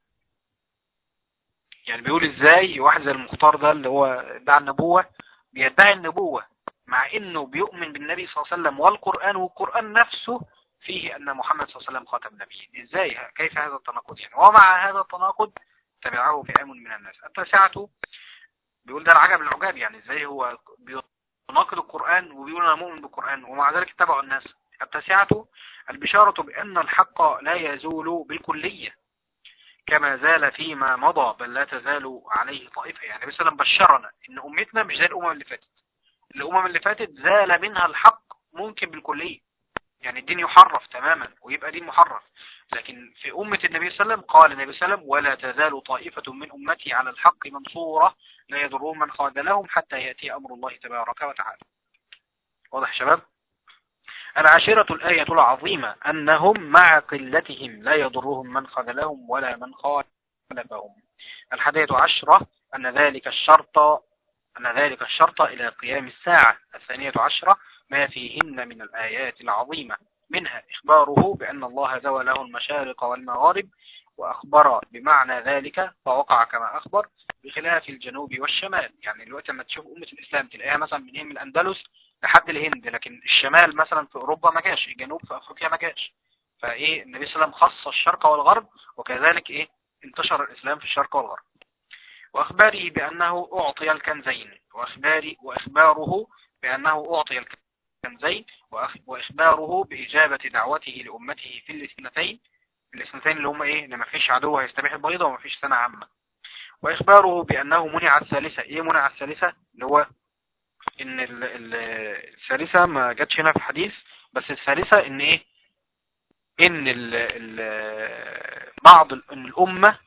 يعني بيقول ازاي واحد زي المختار ده اللي هو ادعى النبوة بيدعي النبوة مع انه بيؤمن بالنبي صلى الله عليه وسلم والقرآن والقرآن نفسه فيه ان محمد صلى الله عليه وسلم خاتم النبيين ازاي كيف هذا التناقض يعني ومع هذا التناقض تبعه فئام من الناس التاسعة بيقول ده العجب العجاب يعني ازاي هو بيناقض القرآن وبيقول انا مؤمن بالقرآن ومع ذلك اتبعوا الناس التاسعة البشارة بأن الحق لا يزول بالكلية كما زال فيما مضى بل لا تزال عليه طائفة يعني مثلا بشرنا ان امتنا مش زي الامم اللي فاتت الامم اللي فاتت زال منها الحق ممكن بالكلية يعني الدين يحرف تماما ويبقى دين محرف لكن في أمة النبي صلى الله عليه وسلم قال النبي صلى الله عليه وسلم ولا تزال طائفة من أمتي على الحق منصورة لا يضرون من خاذلهم حتى يأتي أمر الله تبارك وتعالى واضح شباب العاشرة الآية العظيمة أنهم مع قلتهم لا يضرهم من خذلهم ولا من خالفهم الحادية عشرة أن ذلك الشرط أن ذلك الشرط إلى قيام الساعة الثانية عشرة ما فيهن من الآيات العظيمة منها إخباره بأن الله زوى له المشارق والمغارب وأخبر بمعنى ذلك فوقع كما أخبر بخلاف الجنوب والشمال يعني الوقت لما تشوف أمة الإسلام تلاقيها مثلا من من الأندلس لحد الهند لكن الشمال مثلا في أوروبا ما جاش الجنوب في أفريقيا ما جاش فإيه النبي صلى الله عليه وسلم خص الشرق والغرب وكذلك إيه انتشر الإسلام في الشرق والغرب وأخباره بأنه أعطي الكنزين وأخباري وإخباره بأنه أعطي الكنزين وإخباره بإجابة دعوته لأمته في الاثنتين الاثنتين اللي هم إيه لما فيش عدو هيستبيح البيضة وما فيش سنة عامة وإخباره بأنه منع الثالثة إيه منع الثالثة اللي هو إن الثالثة ما جاتش هنا في الحديث بس الثالثة إن إيه ان ال ال بعض ال- ان الامة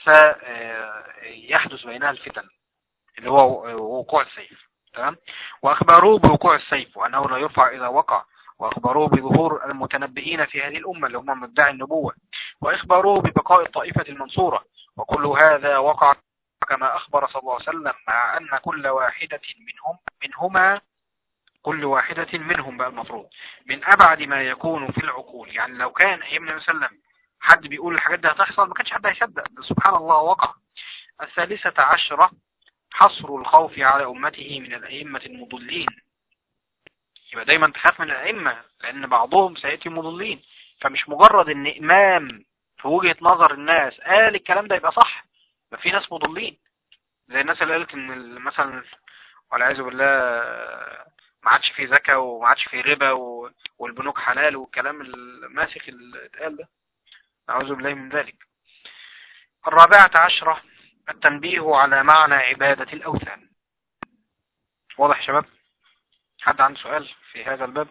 سيحدث بينها الفتن اللي هو وقوع السيف تمام واخبروه بوقوع السيف وانه لا يرفع اذا وقع واخبروه بظهور المتنبئين في هذه الامة اللي هم مدعي النبوة واخبروه ببقاء الطائفة المنصورة وكل هذا وقع كما اخبر صلى الله عليه وسلم مع ان كل واحدة منهم منهما كل واحدة منهم بقى المفروض من أبعد ما يكون في العقول يعني لو كان أيام النبي صلى الله عليه وسلم حد بيقول الحاجات دي هتحصل ما كانش حد هيصدق بس سبحان الله وقع الثالثة عشرة حصر الخوف على أمته من الأئمة المضلين يبقى دايما تخاف من الأئمة لأن بعضهم سيأتي مضلين فمش مجرد إن إمام في وجهة نظر الناس قال الكلام ده يبقى صح ما في ناس مضلين زي الناس اللي قالت إن ال- مثلا والعياذ بالله ما عادش في زكاة وما عادش في ربا و- والبنوك حلال والكلام الماسخ اللي اتقال ده أعوذ بالله من ذلك الرابعة عشرة التنبيه على معنى عبادة الأوثان واضح يا شباب حد عنده سؤال في هذا الباب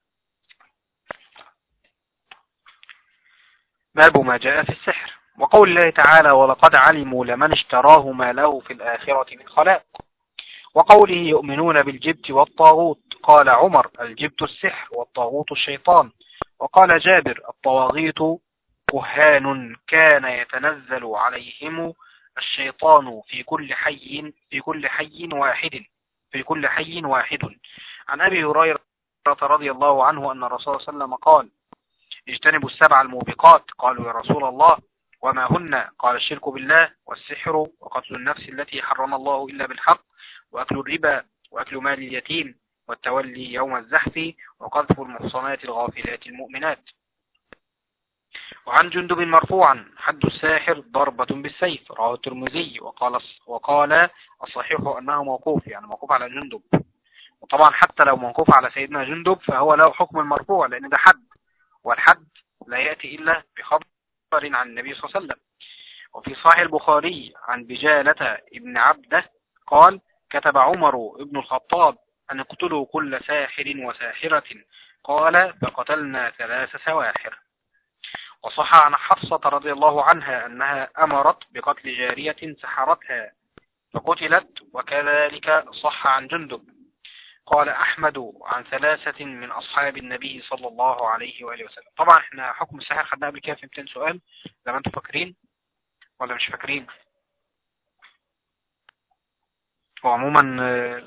باب ما جاء في السحر وقول الله تعالى ولقد علموا لمن اشتراه ما له في الآخرة من خلاق وقوله يؤمنون بالجبت والطاغوت قال عمر الجبت السحر والطاغوت الشيطان وقال جابر الطواغيت كهان كان يتنزل عليهم الشيطان في كل حي في كل حي واحد في كل حي واحد عن أبي هريرة رضي الله عنه أن الرسول صلى الله عليه وسلم قال اجتنبوا السبع الموبقات قالوا يا رسول الله وما هن قال الشرك بالله والسحر وقتل النفس التي حرم الله إلا بالحق وأكل الربا وأكل مال اليتيم والتولي يوم الزحف وقذف المحصنات الغافلات المؤمنات وعن جندب مرفوعا حد الساحر ضربة بالسيف رواه الترمذي وقال وقال الصحيح أنه موقوف يعني موقوف على جندب وطبعا حتى لو موقوف على سيدنا جندب فهو له حكم المرفوع لأن ده حد والحد لا يأتي إلا بخبر عن النبي صلى الله عليه وسلم وفي صحيح البخاري عن بجالة ابن عبده قال كتب عمر ابن الخطاب أن اقتلوا كل ساحر وساحرة قال فقتلنا ثلاث سواحر وصح عن حفصة رضي الله عنها أنها أمرت بقتل جارية سحرتها فقتلت وكذلك صح عن جندب قال أحمد عن ثلاثة من أصحاب النبي صلى الله عليه وآله وسلم طبعا احنا حكم السحر خدناه قبل كده في 200 سؤال زي ما انتم فاكرين ولا مش فاكرين وعموما آه،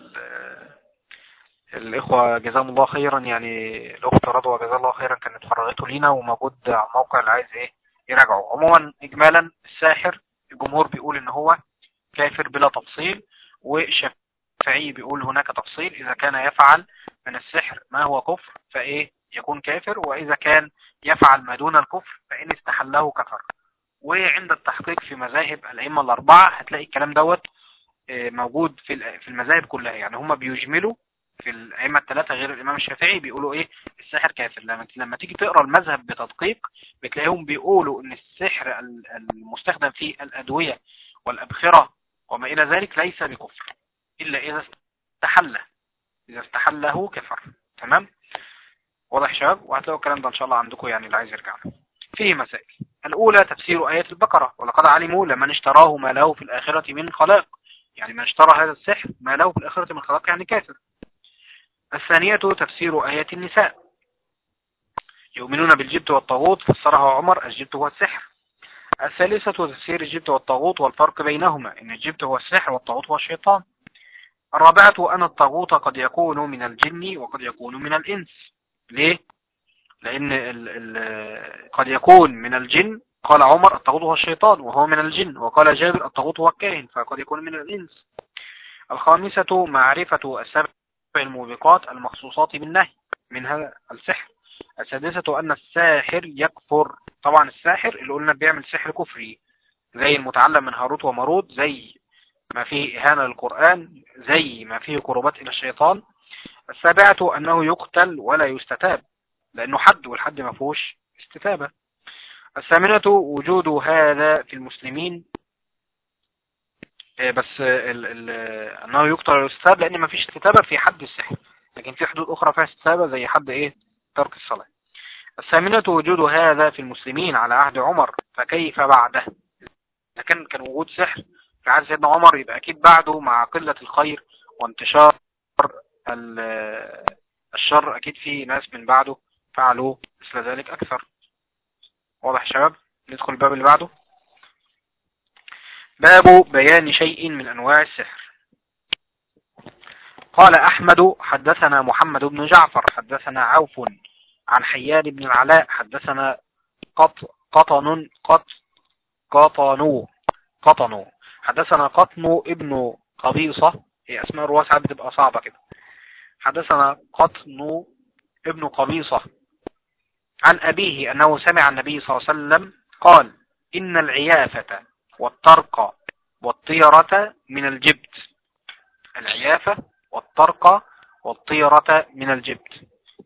الإخوة جزاهم الله خيرا يعني الأخت رضوى جزاها الله خيرا كانت فرغته لينا وموجود على الموقع اللي عايز إيه يراجعه عموما إجمالا الساحر الجمهور بيقول إن هو كافر بلا تفصيل والشافعي بيقول هناك تفصيل إذا كان يفعل من السحر ما هو كفر فإيه يكون كافر وإذا كان يفعل ما دون الكفر فإن استحله كفر وعند التحقيق في مذاهب الأئمة الأربعة هتلاقي الكلام دوت آه، موجود في ال- في المذاهب كلها يعني هم بيجملوا في الأئمة الثلاثة غير الإمام الشافعي بيقولوا إيه السحر كافر لما لما تيجي تقرأ المذهب بتدقيق بتلاقيهم بيقولوا إن السحر ال- المستخدم في الأدوية والأبخرة وما إلى ذلك ليس بكفر إلا إذا استحله إذا استحله كفر تمام واضح يا شباب وهتلاقوا الكلام ده إن شاء الله عندكم يعني اللي عايز يرجع له. فيه مسائل الأولى تفسير آية البقرة ولقد علموا لمن اشتراه ما له في الآخرة من خلاق يعني من اشترى هذا السحر ما له في الآخرة من خلاق يعني كافر الثانية تفسير آية النساء يؤمنون بالجبت والطاغوت فسرها عمر الجبت هو السحر الثالثة تفسير الجبت والطاغوت والفرق بينهما إن الجبت هو السحر والطاغوت هو الشيطان الرابعة أن الطاغوت قد يكون من الجن وقد يكون من الإنس ليه؟ لأن ال ال قد يكون من الجن قال عمر الطاغوت هو الشيطان وهو من الجن وقال جابر الطاغوت هو الكاهن فقد يكون من الإنس الخامسة معرفة السبع الموبقات المخصوصات بالنهي منها السحر السادسة أن الساحر يكفر طبعا الساحر اللي قلنا بيعمل سحر كفري زي المتعلم من هاروت وماروت زي ما فيه إهانة للقرآن زي ما فيه قربات إلى الشيطان السابعة أنه يقتل ولا يستتاب لأنه حد والحد ما فيهوش استتابة الثامنة وجود هذا في المسلمين آه، بس ال ال أنه يقتل ولا يستتاب لأن ما فيش استتابة في حد السحر لكن في حدود أخرى فيها استتابة زي حد إيه ترك الصلاة الثامنة وجود هذا في المسلمين على عهد عمر فكيف بعده إذا كان كان وجود سحر في عهد سيدنا عمر يبقى أكيد بعده مع قلة الخير وانتشار الشر أكيد في ناس من بعده فعلوا مثل ذلك أكثر واضح يا شباب ندخل الباب اللي بعده باب بيان شيء من أنواع السحر قال أحمد حدثنا محمد بن جعفر حدثنا عوف عن حيان بن العلاء حدثنا قط قطن قط قطنو قطنو حدثنا قطن ابن قبيصة هي اسماء الرواسعة بتبقى صعبة كده حدثنا قطن ابن قبيصة عن أبيه أنه سمع النبي صلى الله عليه وسلم قال إن العيافة والطرق والطيرة من الجبت العيافة والطرق والطيرة من الجبت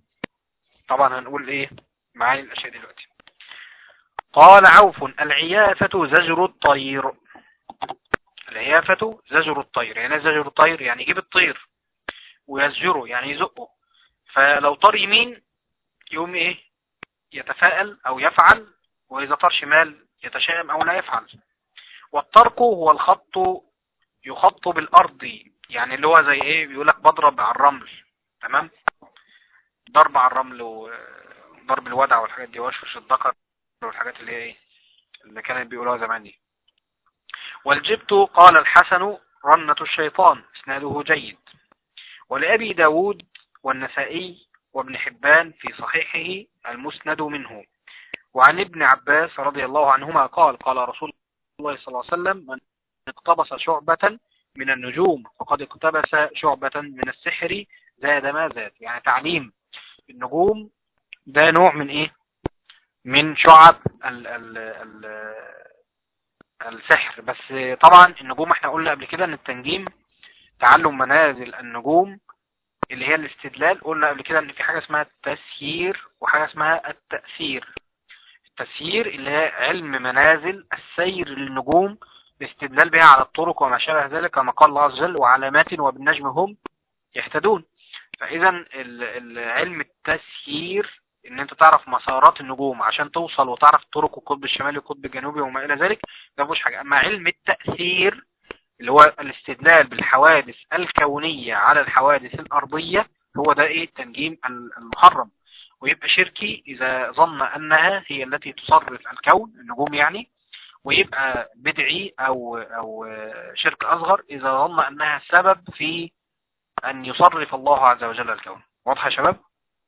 طبعا هنقول ايه معاني الاشياء دلوقتي قال عوف العيافة زجر الطير العيافة زجر الطير يعني زجر الطير يعني يجيب الطير ويزجره يعني يزقه فلو طار يمين يقوم ايه يتفائل او يفعل واذا طار شمال يتشائم او لا يفعل والطرق هو الخط يخط بالارض يعني اللي هو زي ايه بيقولك بضرب على الرمل تمام ضرب على الرمل وضرب الودع والحاجات دي واشفش الذكر والحاجات اللي هي ايه اللي كانت بيقولوها زمان دي والجبت قال الحسن رنة الشيطان اسناده جيد ولأبي داود والنسائي وابن حبان في صحيحه المسند منه وعن ابن عباس رضي الله عنهما قال قال رسول الله صلى الله عليه وسلم من اقتبس شعبة من النجوم فقد اقتبس شعبة من السحر زاد ما زاد يعني تعليم النجوم ده نوع من ايه من شعب ال ال ال السحر بس طبعا النجوم احنا قلنا قبل كده ان التنجيم تعلم منازل النجوم اللي هي الاستدلال قلنا قبل كده ان في حاجة اسمها التسيير وحاجة اسمها التأثير التسيير اللي هي علم منازل السير للنجوم الاستدلال بها على الطرق وما شابه ذلك كما قال الله عز وجل وعلامات وبالنجم هم يهتدون فاذا علم التسيير ان انت تعرف مسارات النجوم عشان توصل وتعرف طرق القطب الشمالي والقطب الجنوبي وما الى ذلك ده مفيش حاجه اما علم التاثير اللي هو الاستدلال بالحوادث الكونيه على الحوادث الارضيه هو ده ايه التنجيم المحرم ويبقى شركي اذا ظن انها هي التي تصرف الكون النجوم يعني ويبقى بدعي او او شرك اصغر اذا ظن انها سبب في ان يصرف الله عز وجل الكون واضح يا شباب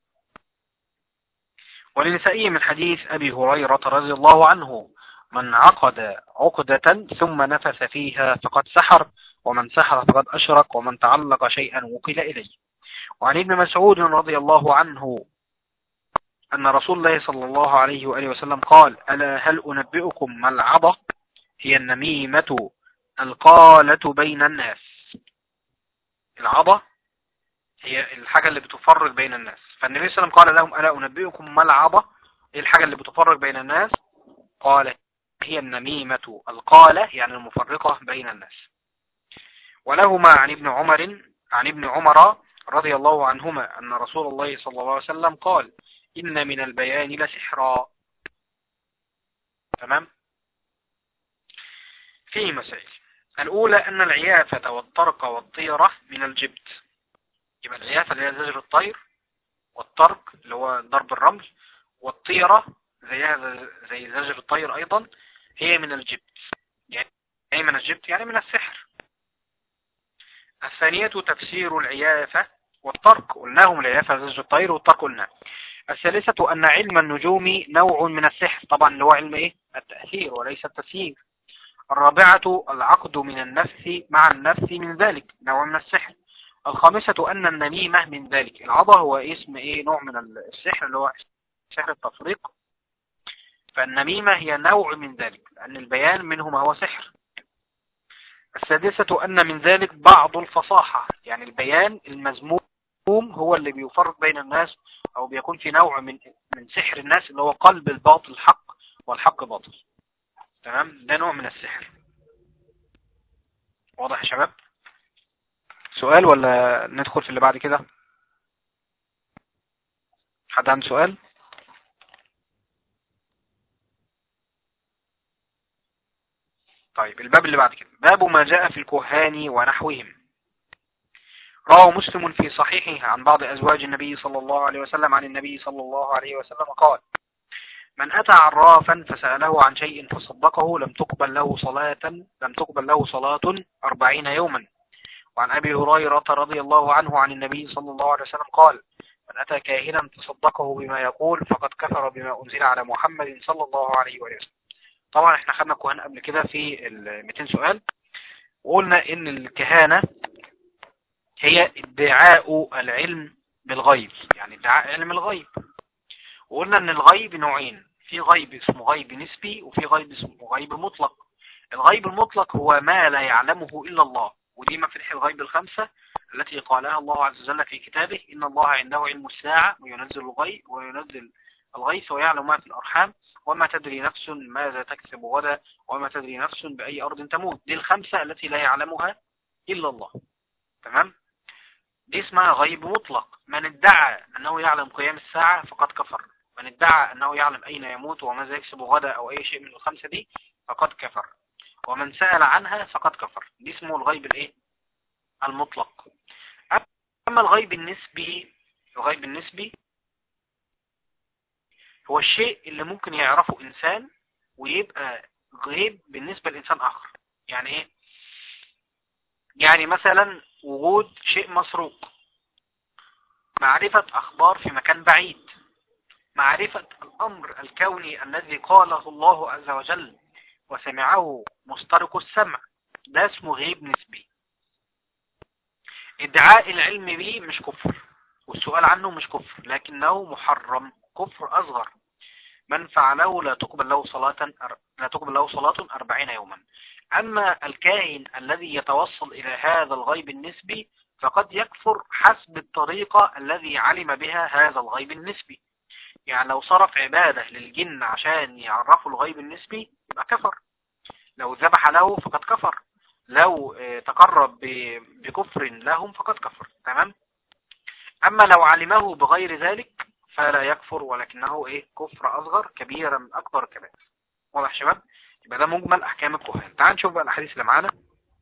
ولنسائي من حديث ابي هريرة رضي الله عنه من عقد عقدة ثم نفس فيها فقد سحر ومن سحر فقد أشرك ومن تعلق شيئا وكل إليه وعن ابن مسعود رضي الله عنه أن رسول الله صلى الله عليه وآله وسلم قال ألا هل أنبئكم ما العضة هي النميمة القالة بين الناس العضة هي الحاجة اللي بتفرق بين الناس فالنبي صلى الله عليه وسلم قال لهم ألا أنبئكم ما العضة ايه الحاجة اللي بتفرق بين الناس قال هي النميمة القالة يعني المفرقة بين الناس ولهما عن ابن عمر عن ابن عمر رضي الله عنهما أن رسول الله صلى الله عليه وسلم قال إن من البيان لسحرا تمام فيه مسائل الأولى أن العيافة والطرق والطيرة من الجبت يبقى العيافة اللي هي زجر الطير والطرق اللي هو ضرب الرمل والطيرة زيها زي زجر الطير أيضا هي من الجبت يعني أي من الجبت يعني من السحر الثانية تفسير العيافة والطرق قلناهم العيافة زجر الطير والطرق قلنا الثالثة أن علم النجوم نوع من السحر طبعا اللي هو علم إيه التأثير وليس التسيير الرابعة العقد من النفس مع النفس من ذلك نوع من السحر الخامسة أن النميمة من ذلك العضة هو اسم إيه نوع من السحر اللي هو سحر التفريق فالنميمة هي نوع من ذلك لأن البيان منه ما هو سحر السادسة أن من ذلك بعض الفصاحة يعني البيان المزموم هو اللي بيفرق بين الناس أو بيكون في نوع من من سحر الناس اللي هو قلب الباطل حق والحق باطل تمام ده نوع من السحر واضح يا شباب سؤال ولا ندخل في اللي بعد كده حد عنده سؤال طيب الباب اللي بعد كده باب ما جاء في الكهان ونحوهم روى مسلم في صحيحه عن بعض أزواج النبي صلى الله عليه وسلم عن النبي صلى الله عليه وسلم قال من أتى عرافا فسأله عن شيء فصدقه لم تقبل له صلاة لم تقبل له صلاة أربعين يوما وعن أبي هريرة رضي الله عنه عن النبي صلى الله عليه وسلم قال من أتى كاهنا فصدقه بما يقول فقد كفر بما أنزل على محمد صلى الله عليه وسلم طبعا احنا خدنا الكهان قبل كده في ال 200 سؤال وقلنا ان الكهانة هي ادعاء العلم بالغيب يعني ادعاء علم الغيب وقلنا ان الغيب نوعين في غيب اسمه غيب نسبي وفي غيب اسمه غيب مطلق الغيب المطلق هو ما لا يعلمه إلا الله ودي مفاتيح الغيب الخمسة التي قالها الله عز وجل في كتابه إن الله عنده علم الساعة وينزل الغيب وينزل الغيث ويعلم ما في الأرحام وما تدري نفس ماذا تكسب غدا وما تدري نفس بأي أرض تموت دي الخمسة التي لا يعلمها إلا الله تمام دي اسمها غيب مطلق من ادعى أنه يعلم قيام الساعة فقد كفر من ادعى أنه يعلم أين يموت وماذا يكسب غدا أو أي شيء من الخمسة دي فقد كفر ومن سأل عنها فقد كفر دي اسمه الغيب الايه المطلق أما الغيب النسبي الغيب النسبي هو الشيء اللي ممكن يعرفه إنسان ويبقى غيب بالنسبة لإنسان آخر يعني إيه يعني مثلا وجود شيء مسروق معرفة أخبار في مكان بعيد معرفة الأمر الكوني الذي قاله الله عز وجل وسمعه مسترق السمع ده اسمه غيب نسبي ادعاء العلم به مش كفر والسؤال عنه مش كفر لكنه محرم كفر أصغر من فعله لا تقبل له صلاة لا تقبل له صلاة أربعين يوما أما الكاهن الذي يتوصل إلى هذا الغيب النسبي فقد يكفر حسب الطريقة الذي علم بها هذا الغيب النسبي يعني لو صرف عبادة للجن عشان يعرفوا الغيب النسبي يبقى كفر لو ذبح له فقد كفر لو تقرب بكفر لهم فقد كفر تمام أما لو علمه بغير ذلك فلا يكفر ولكنه إيه كفر أصغر كبيرا من أكبر كبائر واضح شباب يبقى ده مجمل أحكام الكهان تعال نشوف بقى الأحاديث اللي معانا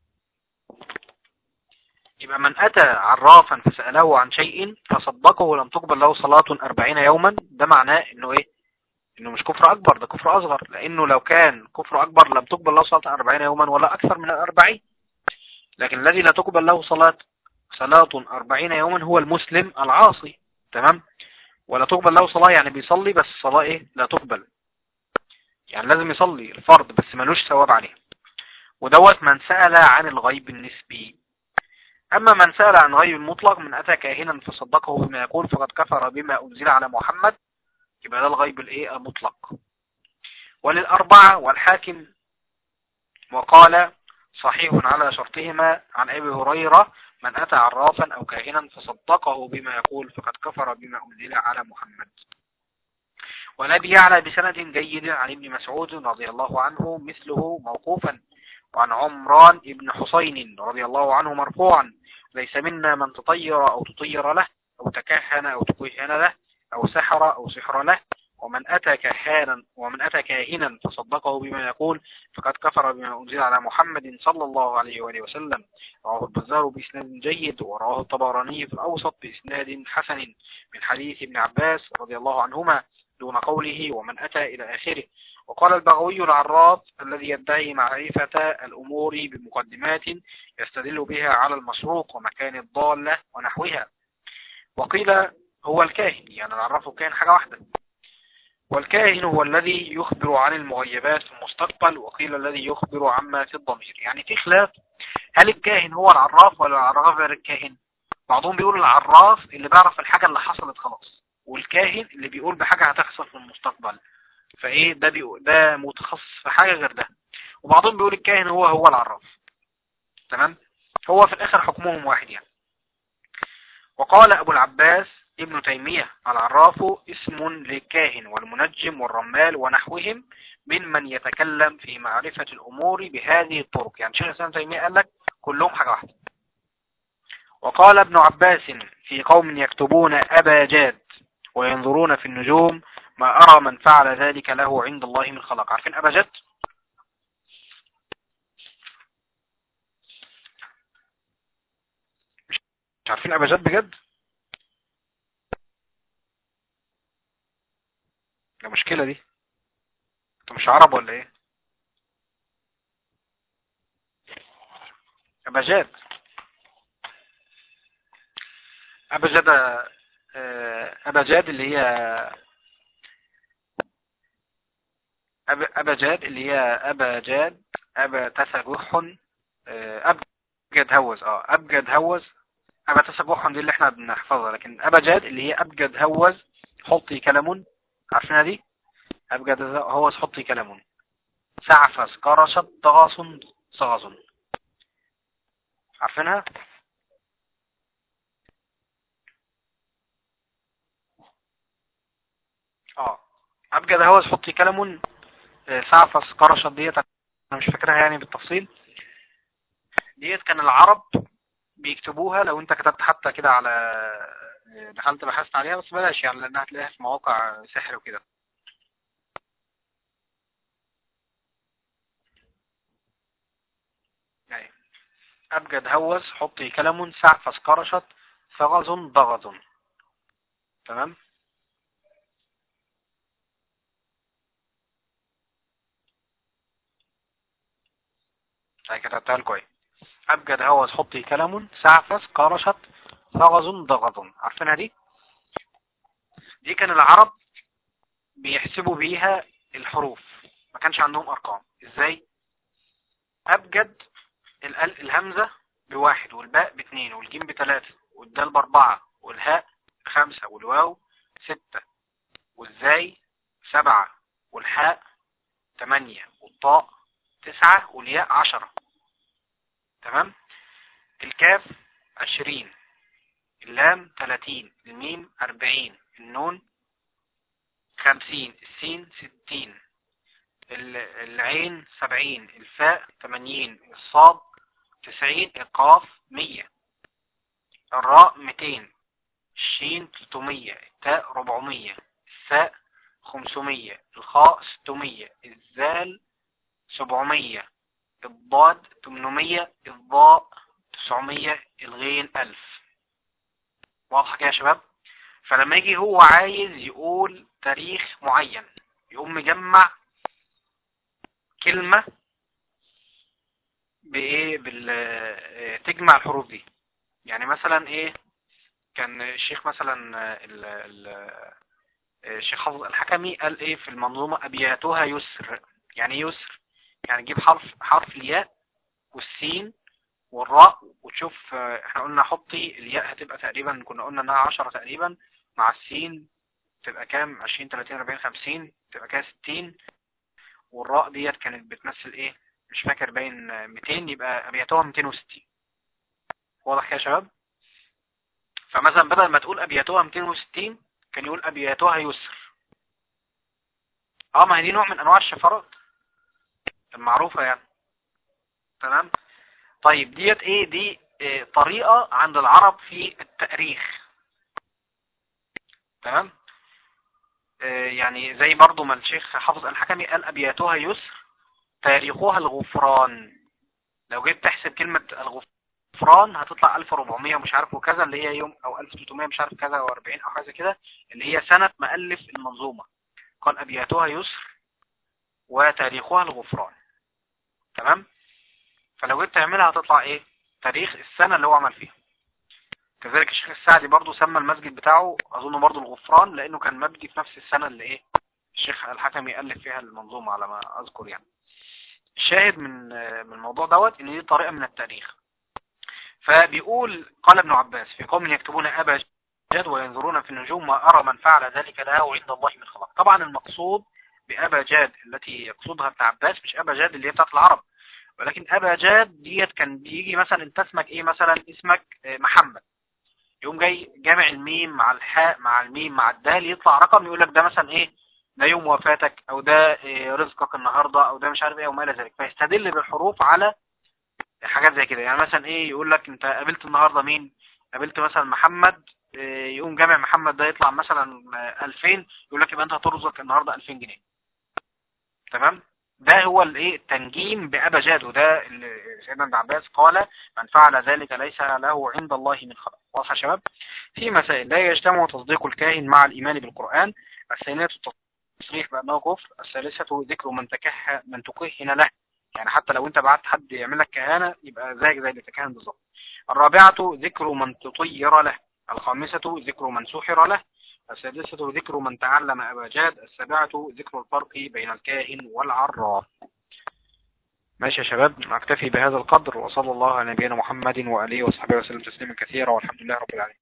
يبقى من أتى عرافا فسأله عن شيء فصدقه ولم تقبل له صلاة أربعين يوما ده معناه إنه إيه إنه مش كفر أكبر ده كفر أصغر لأنه لو كان كفر أكبر لم تقبل له صلاة أربعين يوما ولا أكثر من الأربعين لكن الذي لا تقبل له صلاة صلاة أربعين يوما هو المسلم العاصي تمام ولا تقبل له صلاة يعني بيصلي بس الصلاة إيه لا تقبل يعني لازم يصلي الفرض بس ملوش ثواب عليه ودوت من سأل عن الغيب النسبي أما من سأل عن غيب المطلق من أتى كاهنا فصدقه بما يقول فقد كفر بما أنزل على محمد يبقى ده الغيب الايه المطلق وللأربعة والحاكم وقال صحيح على شرطهما عن أبي هريرة من أتى عرافا أو كاهنا فصدقه بما يقول فقد كفر بما أنزل على محمد ونبي يعلى بسند جيد عن ابن مسعود رضي الله عنه مثله موقوفا وعن عمران ابن حسين رضي الله عنه مرفوعا ليس منا من تطير أو تطير له أو تكهن أو تكهن له أو سحر أو سحر له ومن أتى كهانا ومن أتى كاهنا فصدقه بما يقول فقد كفر بما أنزل على محمد صلى الله عليه وآله وسلم رواه البزار بإسناد جيد ورواه الطبراني في الأوسط بإسناد حسن من حديث ابن عباس رضي الله عنهما دون قوله ومن أتى إلى آخره وقال البغوي العراف الذي يدعي معرفة الأمور بمقدمات يستدل بها على المسروق ومكان الضالة ونحوها وقيل هو الكاهن يعني العراف كان حاجة واحدة والكاهن هو الذي يخبر عن المغيبات في المستقبل وقيل الذي يخبر عما في الضمير يعني في خلاف هل الكاهن هو العراف ولا العراف غير الكاهن بعضهم بيقول العراف اللي بيعرف الحاجة اللي حصلت خلاص والكاهن اللي بيقول بحاجة هتحصل في المستقبل فايه ده بيقول ده متخصص في حاجة غير ده وبعضهم بيقول الكاهن هو هو العراف تمام هو في الاخر حكمهم واحد يعني وقال ابو العباس ابن تيمية العراف اسم للكاهن والمنجم والرمال ونحوهم ممن يتكلم في معرفة الأمور بهذه الطرق يعني شيخ الإسلام تيمية قال لك كلهم حاجة واحدة وقال ابن عباس في قوم يكتبون أبا جاد وينظرون في النجوم ما أرى من فعل ذلك له عند الله من خلق عارفين أبا جاد مش عارفين ابجاد بجد ده مشكلة دي انتوا مش عرب ولا ايه ابجاد ابجاد آه، ابجاد اللي هي أب- ابجاد اللي هي ابجاد ابا تسجح آه، ابجد هوز اه ابجد هوز ابا تسجح دي اللي احنا بنحفظها لكن ابجاد اللي هي ابجد هوز حطي كلام عارفينها دي ابجد هوز حطي كلام سعفس قرشت طغاص صغاص عارفينها اه ابجد هوز حطي كلام آه، سعفس قرشت ديت انا مش فاكرها يعني بالتفصيل ديت كان العرب بيكتبوها لو انت كتبت حتى كده على دخلت بحثت عليها بس بلاش يعني لانها هتلاقيها في مواقع سحر وكده يعني ابجد هوس حطي كلم سعفس قرشت فغز ضغز تمام هاي كتبتها لكم اهي ابجد هوس حطي كلم سعفس قرشت فغز ضغز عارفينها دي دي كان العرب بيحسبوا بيها الحروف ما كانش عندهم ارقام ازاي ابجد ال- الهمزة بواحد والباء باثنين والجيم بثلاثة والدال باربعة والهاء بخمسة والواو ستة والزاي سبعة والحاء تمانية والطاء تسعة والياء عشرة تمام الكاف عشرين اللام تلاتين الميم أربعين النون خمسين السين ستين ال- العين سبعين الفاء تمانين الصاد تسعين القاف مية الراء ميتين الشين تلتمية التاء ربعمية الثاء خمسمية الخاء ستمية الزال سبعمية الضاد تمنمية الضاء تسعمية الغين ألف واضح كده يا شباب فلما يجي هو عايز يقول تاريخ معين يقوم مجمع كلمة بايه بال آه، تجمع الحروف دي يعني مثلا ايه كان الشيخ مثلا ال... ال... الشيخ حافظ الحكمي قال ايه في المنظومة ابياتها يسر يعني إيه يسر يعني تجيب حرف حرف الياء والسين والراء وتشوف آه، احنا قلنا حطي الياء هتبقى تقريبا كنا قلنا انها 10 تقريبا مع السين تبقى كام 20 30 40 50 تبقى كده 60 والراء ديت كانت بتمثل ايه مش فاكر باين آه، 200 يبقى ابياتها 260 واضح كده يا شباب فمثلا بدل ما تقول ابياتها 260 كان يقول ابياتها يسر اه ما هي دي نوع من انواع الشفرات المعروفة يعني تمام طيب ديت ايه دي إيه طريقة عند العرب في التأريخ تمام إيه يعني زي برضو ما الشيخ حافظ الحكمي قال ابياتها يسر تاريخها الغفران لو جيت تحسب كلمة الغفران هتطلع 1400 ومش عارف وكذا اللي هي يوم او 1300 مش عارف كذا و40 او حاجة كده اللي هي سنة مؤلف المنظومة قال ابياتها يسر وتاريخها الغفران تمام فلو جيت تعملها هتطلع ايه تاريخ السنة اللي هو عمل فيها كذلك الشيخ السعدي برضو سمى المسجد بتاعه اظن برضو الغفران لانه كان مبني في نفس السنة اللي ايه الشيخ الحكمي يألف فيها المنظومة على ما اذكر يعني الشاهد من من الموضوع دوت ان دي طريقة من التاريخ فبيقول قال ابن عباس في قوم يكتبون ابا جد وينظرون في النجوم وارى من فعل ذلك له عند الله من خلق طبعا المقصود بأبا جاد التي يقصدها ابن عباس مش أبا جاد اللي هي بتاعت العرب ولكن أبا جاد ديت كان بيجي مثلا انت اسمك ايه مثلا اسمك آه، محمد يقوم جاي جامع الميم مع الحاء مع الميم مع الدال يطلع رقم يقول لك ده مثلا ايه ده يوم وفاتك او ده إيه رزقك النهاردة او ده مش عارف ايه وما الى ذلك فيستدل بالحروف على حاجات زي كده يعني مثلا ايه يقول لك انت قابلت النهاردة مين قابلت مثلا محمد إيه، يقوم جامع محمد ده يطلع مثلا آه، 2000 يقول لك يبقى انت هترزق النهاردة 2000 جنيه تمام ده هو الايه التنجيم بأبا جاد وده اللي سيدنا ابن عباس قال من فعل ذلك ليس له عند الله من خلق واضح يا شباب في مسائل لا يجتمع تصديق الكاهن مع الإيمان بالقرآن الثانية التصريح بأنه كفر الثالثة ذكر من تكه من تكهن له يعني حتى لو انت بعت حد يعمل لك كهانة يبقى زيك زي اللي تكهن بالظبط الرابعة ذكر من تطير له الخامسة ذكر من سحر له السادسة ذكر من تعلم أباجاد السابعة ذكر الفرق بين الكاهن والعراف ماشي يا شباب نكتفي بهذا القدر وصلى الله على نبينا محمد وآله وصحبه وسلم تسليما كثيرا والحمد لله رب العالمين